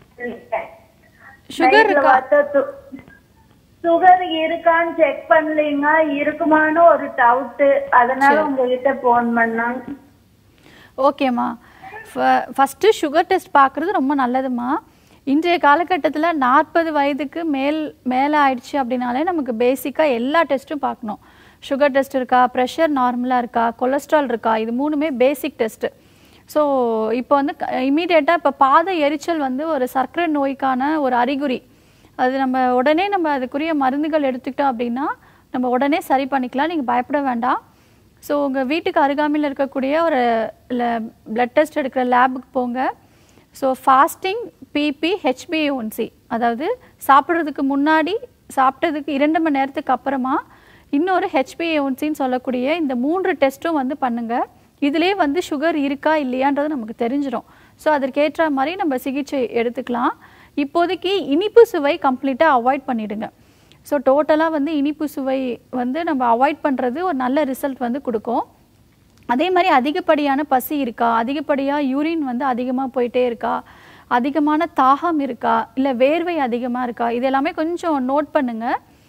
சுகர் இருக்கா சுகர் இருக்கான்னு செக் பண்ணலீங்க இருக்குமான்னு ஒரு டவுட் அதனால உங்ககிட்ட போன் பண்ணாங்க ஓகேம்மா ஃபஸ்ட்டு சுகர் டெஸ்ட் பார்க்குறது ரொம்ப நல்லதும்மா இன்றைய காலகட்டத்தில் நாற்பது வயதுக்கு மேல் மேலே ஆயிடுச்சு அப்படின்னாலே நமக்கு பேசிக்காக எல்லா டெஸ்ட்டும் பார்க்கணும் சுகர் டெஸ்ட் இருக்கா ப்ரெஷர் நார்மலாக இருக்கா கொலஸ்ட்ரால் இருக்கா இது மூணுமே பேசிக் டெஸ்ட்டு ஸோ இப்போ வந்து இமீடியட்டாக இப்போ பாத எரிச்சல் வந்து ஒரு சர்க்கரை நோய்க்கான ஒரு அறிகுறி அது நம்ம உடனே நம்ம அதுக்குரிய மருந்துகள் எடுத்துக்கிட்டோம் அப்படின்னா நம்ம உடனே சரி பண்ணிக்கலாம் நீங்கள் பயப்பட வேண்டாம் ஸோ உங்கள் வீட்டுக்கு அருகாமையில் இருக்கக்கூடிய ஒரு பிளட் டெஸ்ட் எடுக்கிற லேபுக்கு போங்க ஸோ ஃபாஸ்டிங் பிபி ஹெச்பிஏஒன்சி அதாவது சாப்பிட்றதுக்கு முன்னாடி சாப்பிட்டதுக்கு இரண்டு மணி நேரத்துக்கு அப்புறமா இன்னொரு ஹெச்பிஏஒன்சின்னு சொல்லக்கூடிய இந்த மூன்று டெஸ்ட்டும் வந்து பண்ணுங்க இதுலேயே வந்து சுகர் இருக்கா இல்லையான்றது நமக்கு தெரிஞ்சிடும் ஸோ அதற்கேற்ற மாதிரி நம்ம சிகிச்சை எடுத்துக்கலாம் இப்போதைக்கு இனிப்பு சுவை கம்ப்ளீட்டாக அவாய்ட் பண்ணிடுங்க ஸோ டோட்டலாக வந்து இனிப்பு சுவை வந்து நம்ம அவாய்ட் பண்ணுறது ஒரு நல்ல ரிசல்ட் வந்து கொடுக்கும் அதே மாதிரி அதிகப்படியான பசி இருக்கா அதிகப்படியாக யூரின் வந்து அதிகமாக போயிட்டே இருக்கா அதிகமான தாகம் இருக்கா இல்லை வேர்வை அதிகமாக இருக்கா இது எல்லாமே கொஞ்சம் நோட் பண்ணுங்க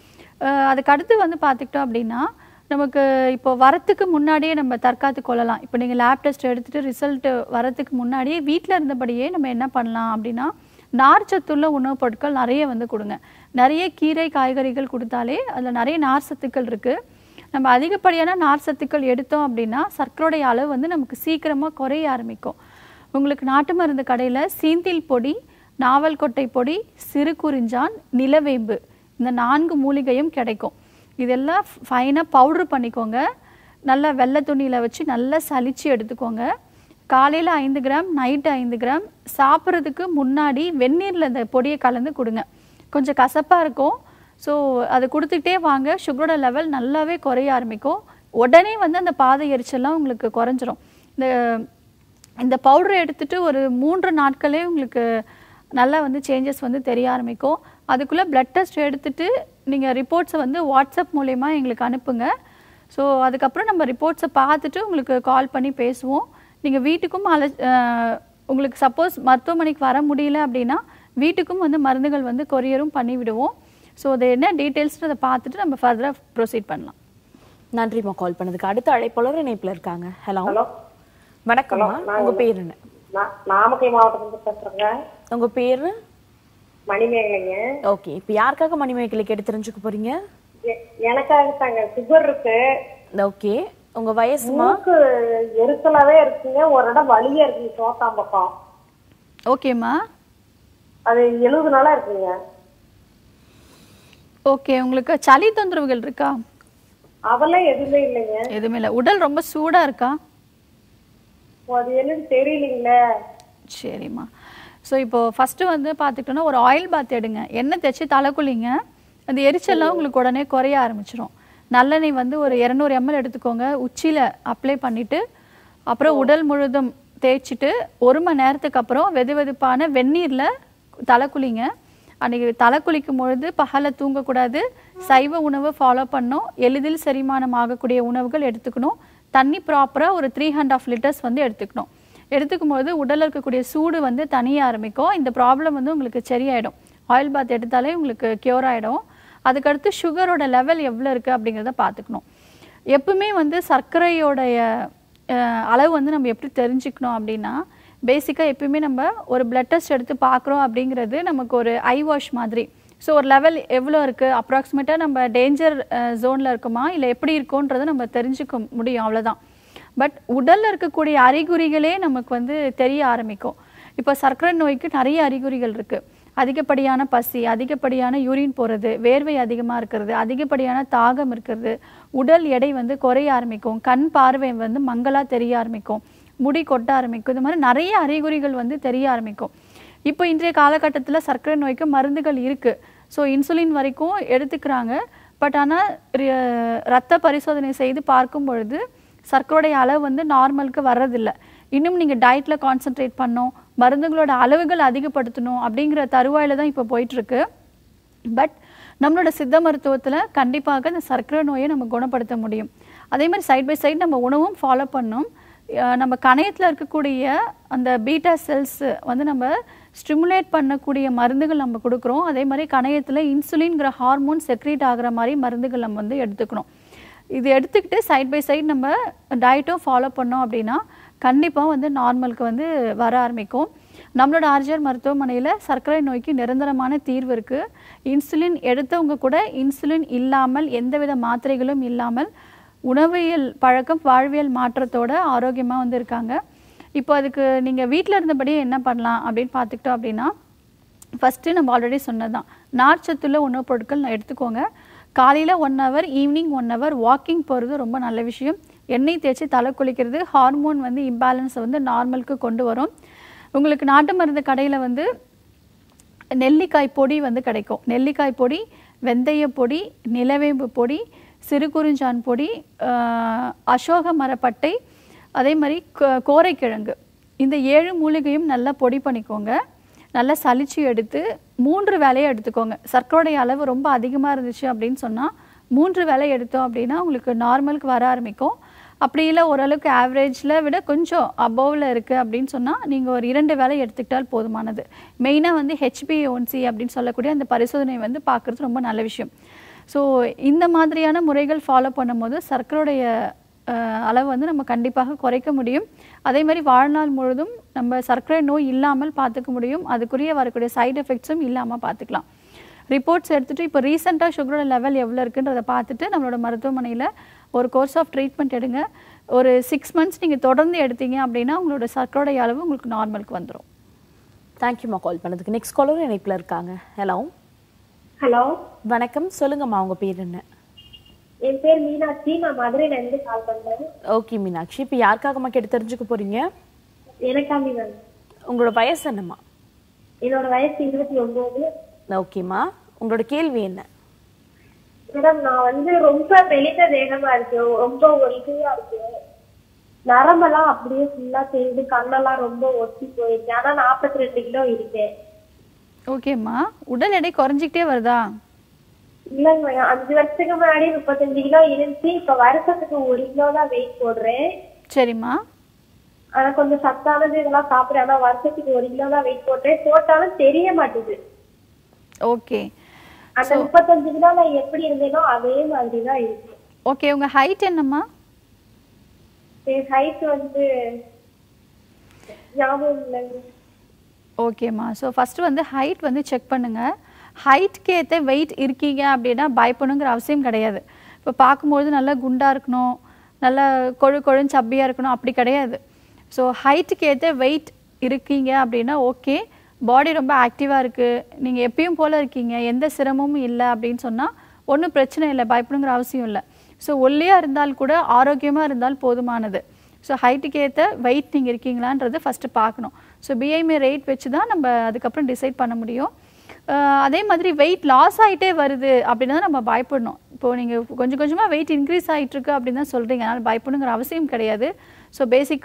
அஹ் அதுக்கு அடுத்து வந்து பார்த்துக்கிட்டோம் அப்படின்னா நமக்கு இப்போ வரத்துக்கு முன்னாடியே நம்ம தற்காத்து கொள்ளலாம் இப்போ நீங்கள் லேப் டெஸ்ட் எடுத்துகிட்டு ரிசல்ட் வரத்துக்கு முன்னாடியே வீட்டில் இருந்தபடியே நம்ம என்ன பண்ணலாம் அப்படின்னா நார் சத்துள்ள உணவுப் பொருட்கள் நிறைய வந்து கொடுங்க நிறைய கீரை காய்கறிகள் கொடுத்தாலே அதில் நிறைய நார் சத்துக்கள் இருக்குது நம்ம அதிகப்படியான நார் சத்துக்கள் எடுத்தோம் அப்படின்னா சர்க்கரையோடைய அளவு வந்து நமக்கு சீக்கிரமாக குறைய ஆரம்பிக்கும் உங்களுக்கு நாட்டு மருந்து கடையில் சீந்தில் பொடி நாவல் கொட்டை பொடி சிறு குறிஞ்சான் நிலவேம்பு இந்த நான்கு மூலிகையும் கிடைக்கும் இதெல்லாம் ஃபைனாக பவுட்ரு பண்ணிக்கோங்க நல்லா வெள்ளை துணியில் வச்சு நல்லா சலிச்சு எடுத்துக்கோங்க காலையில் ஐந்து கிராம் நைட்டு ஐந்து கிராம் சாப்பிட்றதுக்கு முன்னாடி வெந்நீரில் இந்த பொடியை கலந்து கொடுங்க கொஞ்சம் கசப்பாக இருக்கும் ஸோ அதை கொடுத்துக்கிட்டே வாங்க சுகரோட லெவல் நல்லாவே குறைய ஆரம்பிக்கும் உடனே வந்து அந்த பாதை எரிச்சல்லாம் உங்களுக்கு குறைஞ்சிரும் இந்த இந்த பவுடரை எடுத்துட்டு ஒரு மூன்று நாட்களே உங்களுக்கு நல்லா வந்து சேஞ்சஸ் வந்து தெரிய ஆரம்பிக்கும் அதுக்குள்ளே பிளட் டெஸ்ட் எடுத்துட்டு நீங்கள் ரிப்போர்ட்ஸை வந்து வாட்ஸ்அப் மூலயமா எங்களுக்கு அனுப்புங்க ஸோ அதுக்கப்புறம் நம்ம ரிப்போர்ட்ஸை பார்த்துட்டு உங்களுக்கு கால் பண்ணி பேசுவோம் நீங்கள் வீட்டுக்கும் அலை அஹ் உங்களுக்கு சப்போஸ் மருத்துவமனைக்கு வர முடியல அப்படின்னா வீட்டுக்கும் வந்து மருந்துகள் வந்து கொரியரும் பண்ணி விடுவோம் ஸோ அது என்ன டீட்டெயில்ஸ் அதை பார்த்துட்டு நம்ம ஃபர்தராக ப்ரொசீட் பண்ணலாம் நன்றிம்மா கால் பண்ணதுக்கு அடுத்த அழைப்பாளர் இணைப்புல இருக்காங்க ஹலோ ஹலோ வணக்கம்மா உங்க பேர் என்ன நான் நாமக்கல் மாவட்டத்திலிருந்து பேசுறேங்க உங்க பேரு மணிமேகலைங்க ஓகே இப்போ யாருக்காக மணிமேகலை கேட்டு தெரிஞ்சுக்க போறீங்க எ- எனக்காக தாங்க சுகர் இருக்கு ஓகே உங்க வயசுமா மூக்கு எரிச்சலாவே இருக்குங்க ஒரு இடம் வலியா இருக்குங்க சோத்தாம் பக்கம் ஓகேம்மா அது எழுபது நாளா இருக்குங்க ஓகே உங்களுக்கு சளி தொந்தரவுகள் இருக்கா அதெல்லாம் எதுவுமே இல்லைங்க எதுவுமே இல்லை உடல் ரொம்ப சூடாக இருக்கா ஓ, அது என்னன்னு தெரியலீங்களே சரிம்மா ஸோ இப்போ ஃபஸ்ட்டு வந்து பார்த்துக்கிட்டோன்னா ஒரு ஆயில் பாத் எடுங்க எண்ணெய் தேய்ச்சி தலை குளிங்க அந்த எரிச்சல்லாம் உங்களுக்கு உடனே குறைய ஆரம்பிச்சிரும் நல்லெண்ணெய் வந்து ஒரு இரநூறு எம்எல் எடுத்துக்கோங்க உச்சியில் அப்ளை பண்ணிவிட்டு அப்புறம் உடல் முழுதும் தேய்ச்சிட்டு ஒரு மணி நேரத்துக்கு அப்புறம் வெது வெதுப்பான வெந்நீரில் தலை குளிங்க அன்றைக்கி தலை குளிக்கும் பொழுது பகலில் தூங்கக்கூடாது சைவ உணவு ஃபாலோ பண்ணணும் எளிதில் செரிமானம் ஆகக்கூடிய உணவுகள் எடுத்துக்கணும் தண்ணி ப்ராப்பராக ஒரு த்ரீ ஹண்ட் ஆஃப் லிட்டர்ஸ் வந்து எடுத்துக்கணும் எடுத்துக்கும் போது உடலில் இருக்கக்கூடிய சூடு வந்து தனிய ஆரம்பிக்கும் இந்த ப்ராப்ளம் வந்து உங்களுக்கு சரியாயிடும் ஆயில் பாத் எடுத்தாலே உங்களுக்கு க்யூர் ஆகிடும் அதுக்கடுத்து சுகரோட லெவல் எவ்வளோ இருக்குது அப்படிங்கிறத பார்த்துக்கணும் எப்பவுமே வந்து சர்க்கரையோடைய அஹ், அளவு வந்து நம்ம எப்படி தெரிஞ்சுக்கணும் அப்படின்னா பேசிக்காக எப்பயுமே நம்ம ஒரு பிளட் டெஸ்ட் எடுத்து பார்க்குறோம் அப்படிங்கிறது நமக்கு ஒரு ஐ வாஷ் மாதிரி ஸோ ஒரு லெவல் எவ்வளோ இருக்குது அப்ராக்சிமேட்டாக நம்ம டேஞ்சர் ஜோனில் இருக்குமா இல்லை எப்படி இருக்கோன்றதை நம்ம தெரிஞ்சுக்க முடியும் அவ்வளோதான் பட் உடல்ல இருக்கக்கூடிய அறிகுறிகளே நமக்கு வந்து தெரிய ஆரம்பிக்கும் இப்போ சர்க்கரை நோய்க்கு நிறைய அறிகுறிகள் இருக்கு அதிகப்படியான பசி அதிகப்படியான யூரின் போகிறது வேர்வை அதிகமாக இருக்கிறது அதிகப்படியான தாகம் இருக்கிறது உடல் எடை வந்து குறைய ஆரம்பிக்கும் கண் பார்வை வந்து மங்கலாக தெரிய ஆரம்பிக்கும் முடி கொட்ட ஆரம்பிக்கும் இது மாதிரி நிறைய அறிகுறிகள் வந்து தெரிய ஆரம்பிக்கும் இப்போ இன்றைய காலகட்டத்தில் சர்க்கரை நோய்க்கு மருந்துகள் இருக்குது ஸோ இன்சுலின் வரைக்கும் எடுத்துக்கிறாங்க பட் ஆனால் ரத்த பரிசோதனை செய்து பார்க்கும் பொழுது சர்க்கரையோடைய அளவு வந்து நார்மலுக்கு வர்றதில்ல இன்னும் நீங்கள் டயட்டில் கான்சென்ட்ரேட் பண்ணணும் மருந்துகளோட அளவுகள் அதிகப்படுத்தணும் அப்படிங்கிற தருவாயில தான் இப்போ போயிட்டுருக்கு பட் நம்மளோட சித்த மருத்துவத்தில் கண்டிப்பாக இந்த சர்க்கரை நோயை நம்ம குணப்படுத்த முடியும் அதே மாதிரி சைட் பை சைடு நம்ம உணவும் ஃபாலோ பண்ணணும் அஹ் நம்ம கணையத்தில் இருக்கக்கூடிய அந்த பீட்டா செல்ஸ் வந்து நம்ம ஸ்டிமுலேட் பண்ணக்கூடிய மருந்துகள் நம்ம கொடுக்குறோம் அதே மாதிரி கணையத்தில் இன்சுலின்ங்கிற ஹார்மோன் செக்ரேட் ஆகுற மாதிரி மருந்துகள் நம்ம வந்து எடுத்துக்கணும் இது எடுத்துக்கிட்டு சைட் பை சைடு நம்ம டயட்டும் ஃபாலோ பண்ணோம் அப்படின்னா கண்டிப்பாக வந்து நார்மலுக்கு வந்து வர ஆரம்பிக்கும் நம்மளோட ஆர்ஜிஆர் மருத்துவமனையில் சர்க்கரை நோய்க்கு நிரந்தரமான தீர்வு இருக்குது இன்சுலின் எடுத்தவங்க கூட இன்சுலின் இல்லாமல் எந்தவித மாத்திரைகளும் இல்லாமல் உணவியல் பழக்கம் வாழ்வியல் மாற்றத்தோட ஆரோக்கியமாக வந்து இருக்காங்க இப்போ அதுக்கு நீங்கள் வீட்டில் இருந்தபடியே என்ன பண்ணலாம் அப்படின்னு பார்த்துக்கிட்டோம் அப்படின்னா ஃபஸ்ட்டு நம்ம ஆல்ரெடி சொன்னதுதான் நார்ச்சத்துள்ள உணவுப் பொருட்கள் எடுத்துக்கோங்க காலையில் one hour evening one hour walking போகிறது ரொம்ப நல்ல விஷயம் எண்ணெய் தேய்ச்சி தலை குளிக்கிறது ஹார்மோன் வந்து இம்பேலன்ஸை வந்து நார்மலுக்கு கொண்டு வரும் உங்களுக்கு நாட்டு மருந்து கடையில் வந்து நெல்லிக்காய் பொடி வந்து கிடைக்கும் நெல்லிக்காய் பொடி வெந்தய பொடி நிலவேம்பு பொடி சிறுகுறிஞ்சான் பொடி ஆஹ், அசோக மரப்பட்டை அதே மாதிரி கோ- கோரைக்கிழங்கு இந்த ஏழு மூலிகையும் நல்லா பொடி பண்ணிக்கோங்க நல்லா சலிச்சு எடுத்து மூன்று வேலையை எடுத்துக்கோங்க சர்க்கரையோடைய அளவு ரொம்ப அதிகமாக இருந்துச்சு அப்படின்னு சொன்னால் மூன்று வேலை எடுத்தோம் அப்படின்னா உங்களுக்கு நார்மலுக்கு வர ஆரம்பிக்கும் அப்படி இல்லை ஓரளவுக்கு ஆவரேஜில் விட கொஞ்சம் அபோவில் இருக்குது அப்படின்னு சொன்னால் நீங்கள் ஒரு இரண்டு வேலை எடுத்துக்கிட்டால் போதுமானது மெயினாக வந்து ஹெச்பிஏஒன்சி அப்படின்னு சொல்லக்கூடிய அந்த பரிசோதனை வந்து பார்க்குறது ரொம்ப நல்ல விஷயம் ஸோ இந்த மாதிரியான முறைகள் ஃபாலோ பண்ணும்போது சர்க்கரையுடைய அஹ், அளவு வந்து நம்ம கண்டிப்பாக குறைக்க முடியும் அதே மாதிரி வாழ்நாள் முழுதும் நம்ம சர்க்கரை நோய் இல்லாமல் பார்த்துக்க முடியும் அதுக்குரிய வரக்கூடிய சைடு எஃபெக்ட்ஸும் இல்லாமல் பார்த்துக்கலாம் ரிப்போர்ட்ஸ் எடுத்துகிட்டு இப்போ ரீசெண்டாக சுகரோட லெவல் எவ்வளோ இருக்குன்றதை பார்த்துட்டு நம்மளோட மருத்துவமனையில் ஒரு கோர்ஸ் ஆஃப் ட்ரீட்மெண்ட் எடுங்க ஒரு சிக்ஸ் மந்த்ஸ் நீங்கள் தொடர்ந்து எடுத்தீங்க அப்படின்னா உங்களோட சர்க்கரோடைய அளவு உங்களுக்கு நார்மலுக்கு வந்துடும் தேங்க்யூம்மா கால் பண்ணதுக்கு நெக்ஸ்ட் காலரும் இணைப்பில் இருக்காங்க ஹலோ ஹலோ வணக்கம் சொல்லுங்கம்மா உங்க பேர் என்ன என் பேர் மீனாட்சி நான் மதுரையில இருந்து கால் பண்றேன் ஓகே மீனாட்சி இப்போ யாருக்காகம்மா கேட்டு தெரிஞ்சுக்க போறீங்க எனக்காண்டி மேம் உங்களோட வயசு என்னம்மா என்னோட வயசு இருபத்தி ஒன்பது ஓகேம்மா உங்களோட கேள்வி என்ன மேடம் நான் வந்து ரொம்ப வெளித்த தேகமா இருக்கு ரொம்ப ஒரு இதுவா இருக்கு நரம்பெல்லாம் அப்படியே ஃபுல்லா தேய்ந்து கண்ணெல்லாம் ரொம்ப ஒட்டி போயிருக்கு ஆனா நாற்பத்தி ரெண்டு கிலோ இருக்கேன் ஓகேம்மா உடல் எடை குறைஞ்சிக்கிட்டே வருதா இல்லைங்க மேடம் அஞ்சு வருஷத்துக்கு முன்னாடி முப்பத்தஞ்சு கிலோ இருந்துச்சு இப்ப வருஷத்துக்கு ஒரு கிலோ தான் வெயிட் போடுறேன் சரிம்மா ஆனா கொஞ்சம் சத்தானது இதெல்லாம் சாப்பிடுறேன் ஆனா வருஷத்துக்கு ஒரு கிலோ தான் வெயிட் போடுறேன் போட்டாலும் தெரிய மாட்டேங்குது ஓகே அந்த முப்பத்தஞ்சு கிலோ நான் எப்படி இருந்தேனோ அதே மாதிரி தான் இருக்கு ஓகே உங்கள் ஹைட் என்னம்மா என் ஹைட் வந்து ஞாபகம் இல்லைங்க ஓகேம்மா ஸோ ஃபஸ்ட்டு வந்து ஹைட் வந்து செக் பண்ணுங்கள் ஹைட்க்கு ஏற்ற வெயிட் இருக்கீங்க அப்படின்னா பயப்படணுங்கிற அவசியம் கிடையாது இப்போ பார்க்கும்போது நல்லா குண்டாக இருக்கணும் நல்லா கொழு கொழுன்னு சப்பியாக இருக்கணும் அப்படி கிடையாது ஸோ ஹைட்டுக்கு ஏற்ற வெயிட் இருக்கீங்க அப்படின்னா ஓகே பாடி ரொம்ப ஆக்டிவாக இருக்குது நீங்கள் எப்பயும் போல் இருக்கீங்க எந்த சிரமமும் இல்லை அப்படின்னு சொன்னால் ஒன்றும் பிரச்சனை இல்லை பயப்படணுங்கிற அவசியம் இல்லை ஸோ ஒல்லியாக இருந்தால் கூட ஆரோக்கியமாக இருந்தால் போதுமானது ஸோ ஹைட்டுக்கு ஏற்ற வெயிட் நீங்கள் இருக்கீங்களான்றது ஃபஸ்ட்டு பார்க்கணும் ஸோ பிஐஎம்ஏ ரேட் வச்சு தான் நம்ம அதுக்கப்புறம் டிசைட் பண்ண முடியும் அஹ் அதே மாதிரி வெயிட் லாஸ் ஆகிட்டே வருது அப்படின்னா தான் நம்ம பயப்படணும் இப்போது நீங்கள் கொஞ்சம் கொஞ்சமாக வெயிட் இன்க்ரீஸ் ஆகிட்டு இருக்கு அப்படின்னு தான் சொல்கிறீங்க அதனால் பயப்படணுங்கிற அவசியம் கிடையாது ஸோ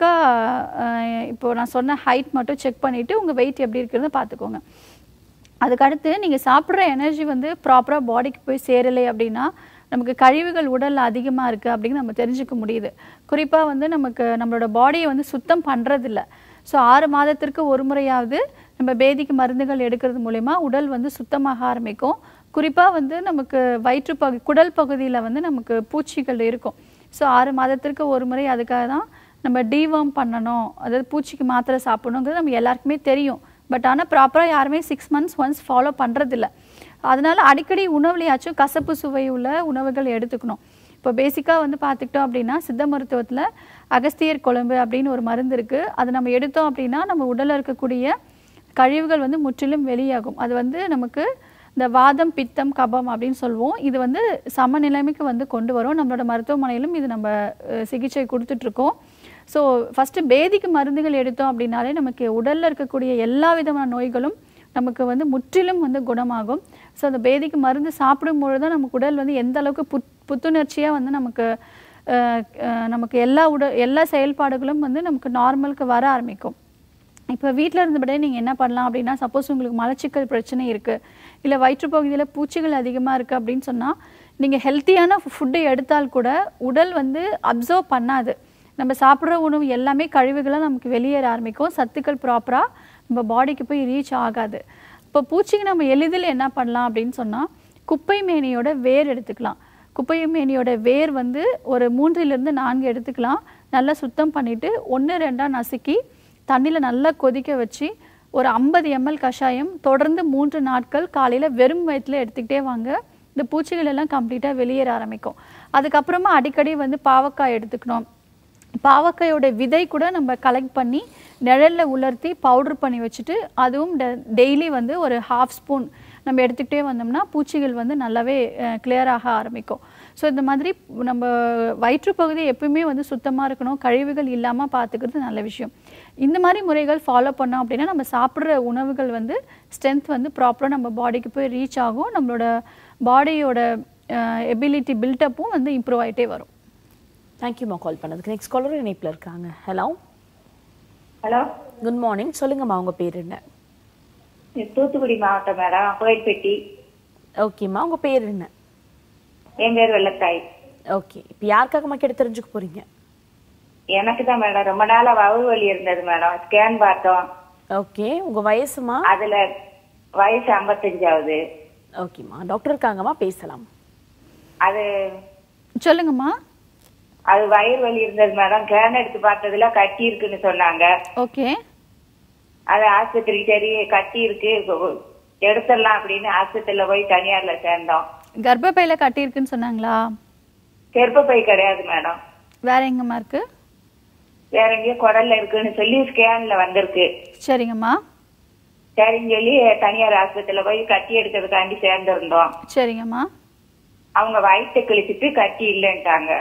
பேசிக்காக இப்போ நான் சொன்ன ஹைட் மட்டும் செக் பண்ணிவிட்டு உங்கள் வெயிட் எப்படி இருக்கிறத பார்த்துக்கோங்க அதுக்கடுத்து நீங்கள் சாப்பிட்ற எனர்ஜி வந்து ப்ராப்பராக பாடிக்கு போய் சேரலை அப்படின்னா நமக்கு கழிவுகள் உடலில் அதிகமாக இருக்குது அப்படின்னு நம்ம தெரிஞ்சுக்க முடியுது குறிப்பாக வந்து நமக்கு நம்மளோட பாடியை வந்து சுத்தம் பண்ணுறதில்ல ஸோ ஆறு மாதத்திற்கு ஒரு முறையாவது நம்ம பேதிக்கு மருந்துகள் எடுக்கிறது மூலயமா உடல் வந்து சுத்தமாக ஆரம்பிக்கும் குறிப்பாக வந்து நமக்கு வயிற்று பகு குடல் பகுதியில் வந்து நமக்கு பூச்சிகள் இருக்கும் ஸோ ஆறு மாதத்திற்கு ஒரு முறை அதுக்காக தான் நம்ம டீவார்ம் பண்ணணும் அதாவது பூச்சிக்கு மாத்திரை சாப்பிடணுங்கிறது நம்ம எல்லாருக்குமே தெரியும் பட் ஆனால் ப்ராப்பராக யாருமே சிக்ஸ் மந்த்ஸ் ஒன்ஸ் ஃபாலோ பண்ணுறதில்ல அதனால அடிக்கடி உணவுலையாச்சும் கசப்பு சுவை உள்ள உணவுகள் எடுத்துக்கணும் இப்போ பேசிக்காக வந்து பார்த்துக்கிட்டோம் அப்படின்னா சித்த மருத்துவத்தில் அகஸ்தியர் குழம்பு அப்படின்னு ஒரு மருந்து இருக்குது அது நம்ம எடுத்தோம் அப்படின்னா நம்ம உடலில் இருக்கக்கூடிய கழிவுகள் வந்து முற்றிலும் வெளியாகும் அது வந்து நமக்கு இந்த வாதம் பித்தம் கபம் அப்படின்னு சொல்லுவோம் இது வந்து சமநிலைமைக்கு வந்து கொண்டு வரும் நம்மளோட மருத்துவமனையிலும் இது நம்ம அஹ், சிகிச்சை கொடுத்துட்ருக்கோம் ஸோ ஃபஸ்ட்டு பேதிக்கு மருந்துகள் எடுத்தோம் அப்படின்னாலே நமக்கு உடலில் இருக்கக்கூடிய எல்லா விதமான நோய்களும் நமக்கு வந்து முற்றிலும் வந்து குணமாகும் ஸோ அந்த பேதிக்கு மருந்து சாப்பிடும்பொழுது தான் நமக்கு உடல் வந்து எந்த அளவுக்கு புத் புத்துணர்ச்சியாக வந்து நமக்கு அஹ், அஹ், நமக்கு எல்லா உட எல்லா செயல்பாடுகளும் வந்து நமக்கு நார்மலுக்கு வர ஆரம்பிக்கும் இப்போ வீட்டில் இருந்தபடியே நீங்கள் என்ன பண்ணலாம் அப்படின்னா சப்போஸ் உங்களுக்கு மலச்சிக்கல் பிரச்சனை இருக்குது இல்லை வயிற்றுப்பகுதியில் பூச்சிகள் அதிகமாக இருக்குது அப்படின்னு சொன்னால் நீங்கள் ஹெல்த்தியான ஃபுட்டை எடுத்தால் கூட உடல் வந்து அப்சர்வ் பண்ணாது நம்ம சாப்பிட்ற உணவு எல்லாமே கழிவுகளாக நமக்கு வெளியேற ஆரம்பிக்கும் சத்துக்கள் ப்ராப்பராக நம்ம பாடிக்கு போய் ரீச் ஆகாது இப்போ பூச்சிக்கு நம்ம எளிதில் என்ன பண்ணலாம் அப்படின்னு சொன்னால் குப்பை மேனியோட வேர் எடுத்துக்கலாம் குப்பை மேனியோட வேர் வந்து ஒரு மூன்றிலிருந்து நான்கு எடுத்துக்கலாம் நல்லா சுத்தம் பண்ணிவிட்டு ஒன்று ரெண்டாக நசுக்கி தண்ணியில் நல்லா கொதிக்க வச்சு ஒரு ஐம்பது எம்எல் கஷாயம் தொடர்ந்து மூன்று நாட்கள் காலையில் வெறும் வயிற்றில் எடுத்துக்கிட்டே வாங்க இந்த பூச்சிகள் எல்லாம் கம்ப்ளீட்டாக வெளியேற ஆரம்பிக்கும் அதுக்கப்புறமா அடிக்கடி வந்து பாவக்காய் எடுத்துக்கணும் பாவக்காயோட விதை கூட நம்ம கலெக்ட் பண்ணி நிழல்ல உலர்த்தி பவுடர் பண்ணி வச்சுட்டு அதுவும் டெய்லி வந்து ஒரு ஹாஃப் ஸ்பூன் நம்ம எடுத்துக்கிட்டே வந்தோம்னா பூச்சிகள் வந்து நல்லாவே கிளியர் ஆக ஆரம்பிக்கும் ஸோ இந்த மாதிரி நம்ம வயிற்றுப்பகுதி எப்பவுமே வந்து சுத்தமாக இருக்கணும் கழிவுகள் இல்லாமல் பார்த்துக்கிறது நல்ல விஷயம் இந்த மாதிரி முறைகள் ஃபாலோ பண்ணோம் அப்படின்னா நம்ம சாப்பிட்ற உணவுகள் வந்து ஸ்ட்ரென்த் வந்து ப்ராப்பராக நம்ம பாடிக்கு போய் ரீச் ஆகும் நம்மளோட பாடியோட எபிலிட்டி பில்டப்பும் வந்து இம்ப்ரூவ் ஆகிட்டே வரும் தேங்க்யூம்மா கால் பண்ணதுக்கு நெக்ஸ்ட் காலர் இணைப்பில் இருக்காங்க ஹலோ ஹலோ குட் மார்னிங் சொல்லுங்கம்மா உங்க பேர் என்ன தூத்துக்குடி மாவட்டம் மேடம் கோயில்பட்டி ஓகேம்மா உங்க பேர் என்ன என் பேர் வெள்ளத்தாய் ஓகே இப்போ யாருக்காகம்மா கேட்டு தெரிஞ்சுக்க போறீங்க எனக்கு தான் மேடம் ரொம்ப நாளா வவு வலி இருந்தது மேடம் ஸ்கேன் பார்த்தோம் ஓகே உங்க வயசுமா அதுல வயசு ஐம்பத்தஞ்சாவது ஓகேம்மா டாக்டர் இருக்காங்கம்மா பேசலாம் அது சொல்லுங்கம்மா அது வயிறு வலி இருந்தது மேடம் ஸ்கேன் எடுத்து பார்த்ததுல கட்டி இருக்குன்னு சொன்னாங்க ஓகே அது ஆஸ்பத்திரி சரி கட்டி இருக்கு எடுத்துடலாம் அப்படின்னு ஆஸ்பத்திரியில போய் தனியார்ல சேர்ந்தோம் கர்ப்பப்பையில கட்டியிருக்குன்னு சொன்னாங்களா கர்ப்பப்பை கிடையாது மேடம் வேற எங்கம்மா இருக்கு வேற எங்கேயோ குடல்ல இருக்குன்னு சொல்லி ஸ்கேன்ல வந்திருக்கு சரிங்கம்மா சரின்னு சொல்லி தனியார் ஆஸ்பத்திரியில போய் கட்டி எடுக்கிறதுக்காண்டி சேர்ந்திருந்தோம் சரிங்கம்மா அவங்க வயிற்று கிழிச்சிட்டு கட்டி இல்லைன்ட்டாங்க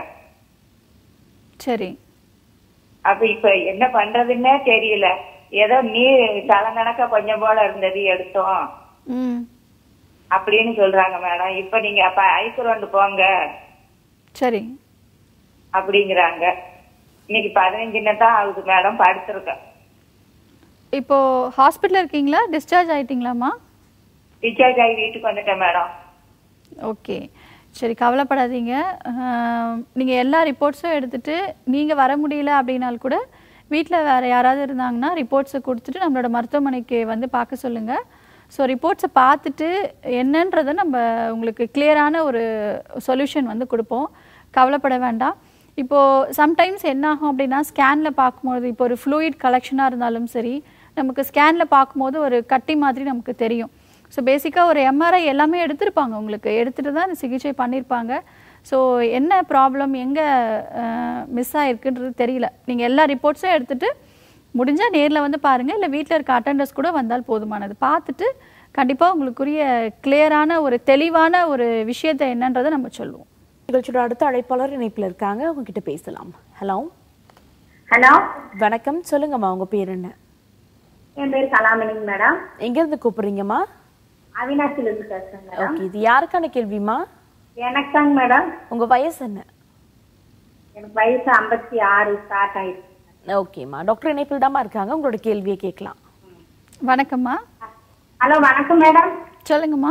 சரி அப்ப இப்ப என்ன பண்றதுன்னே தெரியல ஏதோ நீர் தலைநடக்க கொஞ்சம் போல இருந்தது எடுத்தோம் ம் அப்படின்னு சொல்றாங்க மேடம் இப்ப நீங்க அப்ப ஐக்குரோண்டு போங்க சரி அப்படிங்கிறாங்க இன்னைக்கு பதினஞ்சுன்னு தான் ஆகுது மேடம் படுத்திருக்கேன் இப்போ ஹாஸ்பிட்டல் இருக்கீங்களா டிஸ்சார்ஜ் ஆயிட்டீங்களாம்மா டிஸ்சார்ஜ் ஆகி வீட்டுக்கு வந்துட்டேன் மேடம் ஓகே சரி கவலைப்படாதீங்க நீங்கள் எல்லா ரிப்போர்ட்ஸும் எடுத்துட்டு நீங்கள் வர முடியல அப்படின்னால் கூட வீட்டில் வேறு யாராவது இருந்தாங்கன்னா ரிப்போர்ட்ஸை கொடுத்துட்டு நம்மளோட மருத்துவமனைக்கு வந்து பார்க்க சொல்லுங்கள் ஸோ ரிப்போர்ட்ஸை பார்த்துட்டு என்னன்றதை நம்ம உங்களுக்கு கிளியரான ஒரு சொல்யூஷன் வந்து கொடுப்போம் கவலைப்பட வேண்டாம் இப்போது சம்டைம்ஸ் என்ன ஆகும் அப்படின்னா ஸ்கேனில் பார்க்கும்போது இப்போ ஒரு ஃப்ளூயிட் கலெக்ஷனாக இருந்தாலும் சரி நமக்கு ஸ்கேனில் பார்க்கும்போது ஒரு கட்டி மாதிரி நமக்கு தெரியும் ஸோ பேசிக்காக ஒரு எம்ஆர்ஐ எல்லாமே எடுத்திருப்பாங்க உங்களுக்கு எடுத்துகிட்டு தான் இந்த சிகிச்சை பண்ணியிருப்பாங்க ஸோ என்ன ப்ராப்ளம் எங்கே மிஸ் ஆகிருக்குன்றது தெரியல நீங்கள் எல்லா ரிப்போர்ட்ஸும் எடுத்துகிட்டு முடிஞ்சால் நேரில் வந்து பாருங்கள் இல்லை வீட்டில் இருக்க அட்டண்டர்ஸ் கூட வந்தால் போதுமானது பார்த்துட்டு கண்டிப்பாக உங்களுக்குரிய கிளியரான ஒரு தெளிவான ஒரு விஷயத்தை என்னன்றதை நம்ம சொல்லுவோம் நிகழ்ச்சியோட அடுத்த அழைப்பாளர் இணைப்பில் இருக்காங்க உங்ககிட்ட பேசலாம் ஹலோ ஹலோ வணக்கம் சொல்லுங்கம்மா உங்க பேர் என்ன என் பேர் கலாமணிங்க மேடம் எங்கேருந்து கூப்பிடுறீங்கம்மா அவினாசில இருந்து பேசுறேன் மேடம் ஓகே இது யாருக்கான கேள்விமா எனக்கு தாங்க மேடம் உங்க வயசு என்ன எனக்கு வயசு ஐம்பத்தி ஆறு ஸ்டார்ட் ஆயிடுச்சு ஓகேம்மா டாக்டர் இணைப்பில் தாம்மா இருக்காங்க உங்களோட கேள்வியை கேட்கலாம் வணக்கம்மா ஹலோ வணக்கம் மேடம் சொல்லுங்கம்மா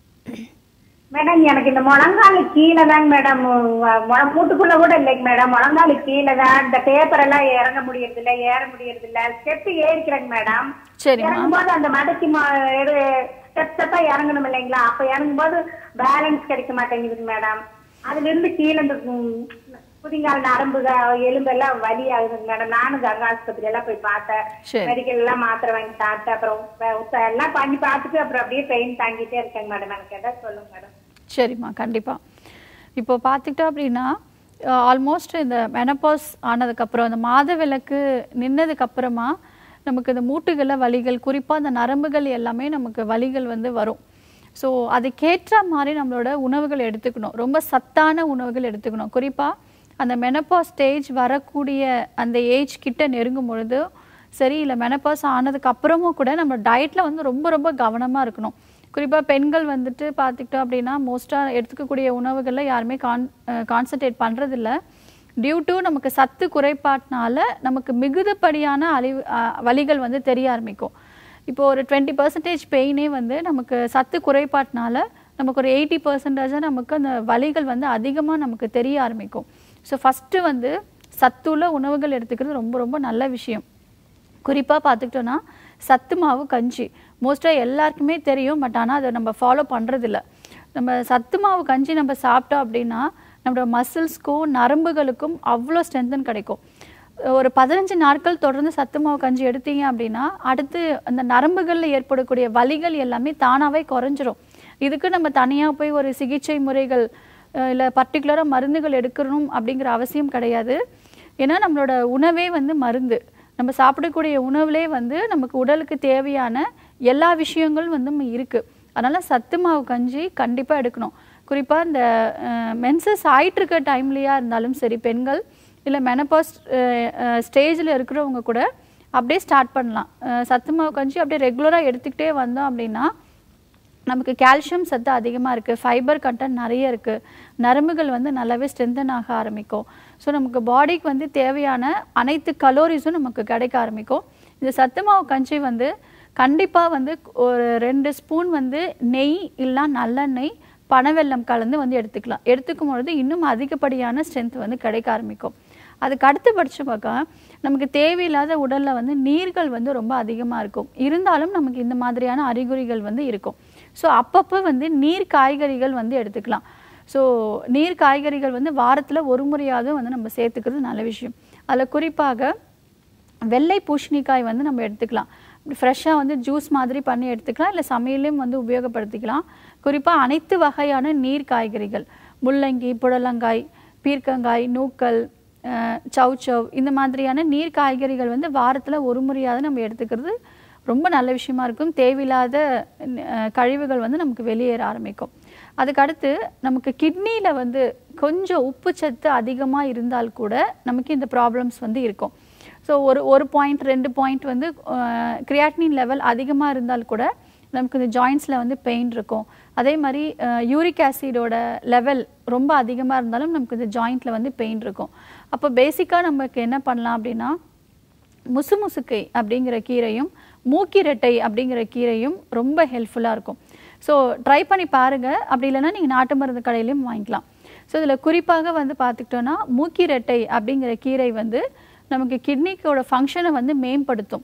மேடம் எனக்கு இந்த முழங்காலு கீழே தாங்க மேடம் மூட்டுக்குள்ள கூட இல்லைங்க மேடம் முழங்காலு கீழே தான் இந்த பேப்பர் எல்லாம் இறங்க முடியறது இல்ல ஏற முடியறது இல்ல ஸ்டெப் ஏறிக்கிறேங்க மேடம் சரிம்மா இறங்கும்போது அந்த மடக்கி ஸ்டெப் ஸ்டெப்பா இறங்கணும் இல்லைங்களா அப்ப இறங்கும்போது பேலன்ஸ் கிடைக்க மாட்டேங்குதுங்க மேடம் அதுல இருந்து கீழே இந்த ம், குதிங்கால் நரம்பு எலும்பு எல்லாம் வலி ஆகுதுங்க மேடம் நானும் கங்கா ஆஸ்பத்திரி எல்லாம் போய் பார்த்தேன் சரி. மெடிக்கல் எல்லாம் மாத்திரை வாங்கி சாப்பிட்டு அப்புறம் வே- எல்லாம் பண்ணி பார்த்துட்டு அப்புறம் அப்படியே பெயின் தாங்கிட்டே இருக்கேங்க மேடம் எனக்கு எதாவது சொல்லுங்க மேடம் சரிம்மா கண்டிப்பாக இப்போ பார்த்துக்கிட்டோம் அப்படின்னா ஆல்மோஸ்ட் இந்த மெனப்பாஸ் ஆனதுக்கப்புறம் இந்த மாத விளக்கு நின்னதுக்கப்புறமா நமக்கு இந்த மூட்டுகளில் வலிகள் குறிப்பாக அந்த நரம்புகள் எல்லாமே நமக்கு வலிகள் வந்து வரும் ஸோ அதுக்கேற்ற மாதிரி நம்மளோட உணவுகள் எடுத்துக்கணும் ரொம்ப சத்தான உணவுகள் எடுத்துக்கணும் குறிப்பாக அந்த மெனப்பாஸ் ஸ்டேஜ் வரக்கூடிய அந்த ஏஜ் கிட்ட நெருங்கும் பொழுது சரி இல்லை மெனப்பாஸ் ஆனதுக்கு அப்புறமும் கூட நம்ம டயட்ல வந்து ரொம்ப ரொம்ப கவனமாக இருக்கணும் குறிப்பாக பெண்கள் வந்துட்டு பார்த்துக்கிட்டோம் அப்படின்னா மோஸ்ட்டாக எடுத்துக்கக்கூடிய உணவுகளில் யாருமே கான் கான்சன்ட்ரேட் பண்ணுறதில்ல டியூ டு நமக்கு சத்து குறைபாட்டினால நமக்கு மிகுதிப்படியான அழிவு அஹ், வலிகள் வந்து தெரிய ஆரம்பிக்கும் இப்போ ஒரு டுவெண்ட்டி பர்சன்டேஜ் பெயினே வந்து நமக்கு சத்து குறைபாட்டினால நமக்கு ஒரு எயிட்டி பர்சன்டேஜாக நமக்கு அந்த வலிகள் வந்து அதிகமாக நமக்கு தெரிய ஆரம்பிக்கும் ஸோ ஃபஸ்ட்டு வந்து சத்துள்ள உணவுகள் எடுத்துக்கிறது ரொம்ப ரொம்ப நல்ல விஷயம் குறிப்பாக பார்த்துக்கிட்டோன்னா சத்து மாவு கஞ்சி மோஸ்ட்டாக எல்லாருக்குமே தெரியும் பட் ஆனால் அதை நம்ம ஃபாலோ பண்ணுறதில்ல நம்ம சத்து மாவு கஞ்சி நம்ம சாப்பிட்டோம் அப்படின்னா நம்மளோட மசில்ஸ்க்கும் நரம்புகளுக்கும் அவ்வளோ ஸ்ட்ரென்தன் கிடைக்கும் ஒரு பதினஞ்சு நாட்கள் தொடர்ந்து சத்து மாவு கஞ்சி எடுத்தீங்க அப்படின்னா அடுத்து அந்த நரம்புகளில் ஏற்படக்கூடிய வலிகள் எல்லாமே தானாகவே குறைஞ்சிரும் இதுக்கு நம்ம தனியாக போய் ஒரு சிகிச்சை முறைகள் இல்லை பர்டிகுலராக மருந்துகள் எடுக்கணும் அப்படிங்கிற அவசியம் கிடையாது ஏன்னா நம்மளோட உணவே வந்து மருந்து நம்ம சாப்பிடக்கூடிய உணவுலே வந்து நமக்கு உடலுக்கு தேவையான எல்லா விஷயங்களும் வந்து இருக்குது அதனால் சத்து மாவு கஞ்சி கண்டிப்பாக எடுக்கணும் குறிப்பாக இந்த மென்சஸ் ஆயிட்டு இருக்க டைம்லையா இருந்தாலும் சரி பெண்கள் இல்லை மெனபாஸ் ஸ்டேஜில் இருக்கிறவங்க கூட அப்படியே ஸ்டார்ட் பண்ணலாம் அஹ் சத்து மாவு கஞ்சி அப்படியே ரெகுலராக எடுத்துக்கிட்டே வந்தோம் அப்படின்னா நமக்கு கால்சியம் சத்து அதிகமாக இருக்குது ஃபைபர் கண்டென்ட் நிறைய இருக்குது நரம்புகள் வந்து நல்லாவே ஸ்ட்ரென்தன் ஆக ஆரம்பிக்கும் ஸோ நமக்கு பாடிக்கு வந்து தேவையான அனைத்து கலோரிஸும் நமக்கு கிடைக்க ஆரம்பிக்கும் இந்த சத்து மாவு கஞ்சி வந்து கண்டிப்பாக வந்து ஒரு ரெண்டு ஸ்பூன் வந்து நெய் இல்லைனா நல்லெண்ணெய் பனவெல்லம் கலந்து வந்து எடுத்துக்கலாம் எடுத்துக்கும் பொழுது இன்னும் அதிகப்படியான ஸ்ட்ரென்த் வந்து கிடைக்க ஆரம்பிக்கும் அதுக்கு அடுத்தபட்ச பக்கம் நமக்கு தேவையில்லாத உடலில் வந்து நீர்கள் வந்து ரொம்ப அதிகமாக இருக்கும் இருந்தாலும் நமக்கு இந்த மாதிரியான அறிகுறிகள் வந்து இருக்கும் ஸோ அப்பப்போ வந்து நீர் காய்கறிகள் வந்து எடுத்துக்கலாம் ஸோ நீர் காய்கறிகள் வந்து வாரத்தில் ஒரு முறையாவது வந்து நம்ம சேர்த்துக்கிறது நல்ல விஷயம் அதில் குறிப்பாக வெள்ளை பூசணிக்காய் வந்து நம்ம எடுத்துக்கலாம் ஃப்ரெஷ்ஷாக வந்து ஜூஸ் மாதிரி பண்ணி எடுத்துக்கலாம் இல்லை சமையலையும் வந்து உபயோகப்படுத்திக்கலாம் குறிப்பாக அனைத்து வகையான நீர் காய்கறிகள் முள்ளங்கி புடலங்காய் பீர்க்கங்காய் நூக்கல் அஹ், சவ் சவ் இந்த மாதிரியான நீர் காய்கறிகள் வந்து வாரத்தில் ஒரு முறையாவது நம்ம எடுத்துக்கிறது ரொம்ப நல்ல விஷயமா இருக்கும் தேவையில்லாத அஹ், கழிவுகள் வந்து நமக்கு வெளியேற ஆரம்பிக்கும் அதுக்கு அடுத்து நமக்கு கிட்னியில் வந்து கொஞ்சம் உப்பு சத்து அதிகமாக இருந்தால் கூட நமக்கு இந்த ப்ராப்ளம்ஸ் வந்து இருக்கும் ஸோ ஒரு ஒரு பாயிண்ட் ரெண்டு பாயிண்ட் வந்து கிரியாட்டினின் லெவல் அதிகமாக இருந்தால் கூட நமக்கு இந்த ஜாயின்ஸில் வந்து பெயின் இருக்கும் அதே மாதிரி யூரிக் ஆசிடோட லெவல் ரொம்ப அதிகமாக இருந்தாலும் நமக்கு இந்த ஜாயிண்ட்டில் வந்து பெயின் இருக்கும் அப்போ பேசிக்காக நமக்கு என்ன பண்ணலாம் அப்படின்னா முசுமுசுக்கை அப்படிங்கிற கீரையும் மூக்கிரட்டை அப்படிங்கிற கீரையும் ரொம்ப ஹெல்ப்ஃபுல்லாக இருக்கும் ஸோ ட்ரை பண்ணி பாருங்கள் அப்படி இல்லைன்னா நீங்கள் நாட்டு மருந்து கடையிலையும் வாங்கிக்கலாம் ஸோ இதில் குறிப்பாக வந்து பார்த்துக்கிட்டோன்னா மூக்கிரட்டை அப்படிங்கிற கீரை வந்து நமக்கு கிட்னிக்கோட ஃபங்க்ஷனை வந்து மேம்படுத்தும்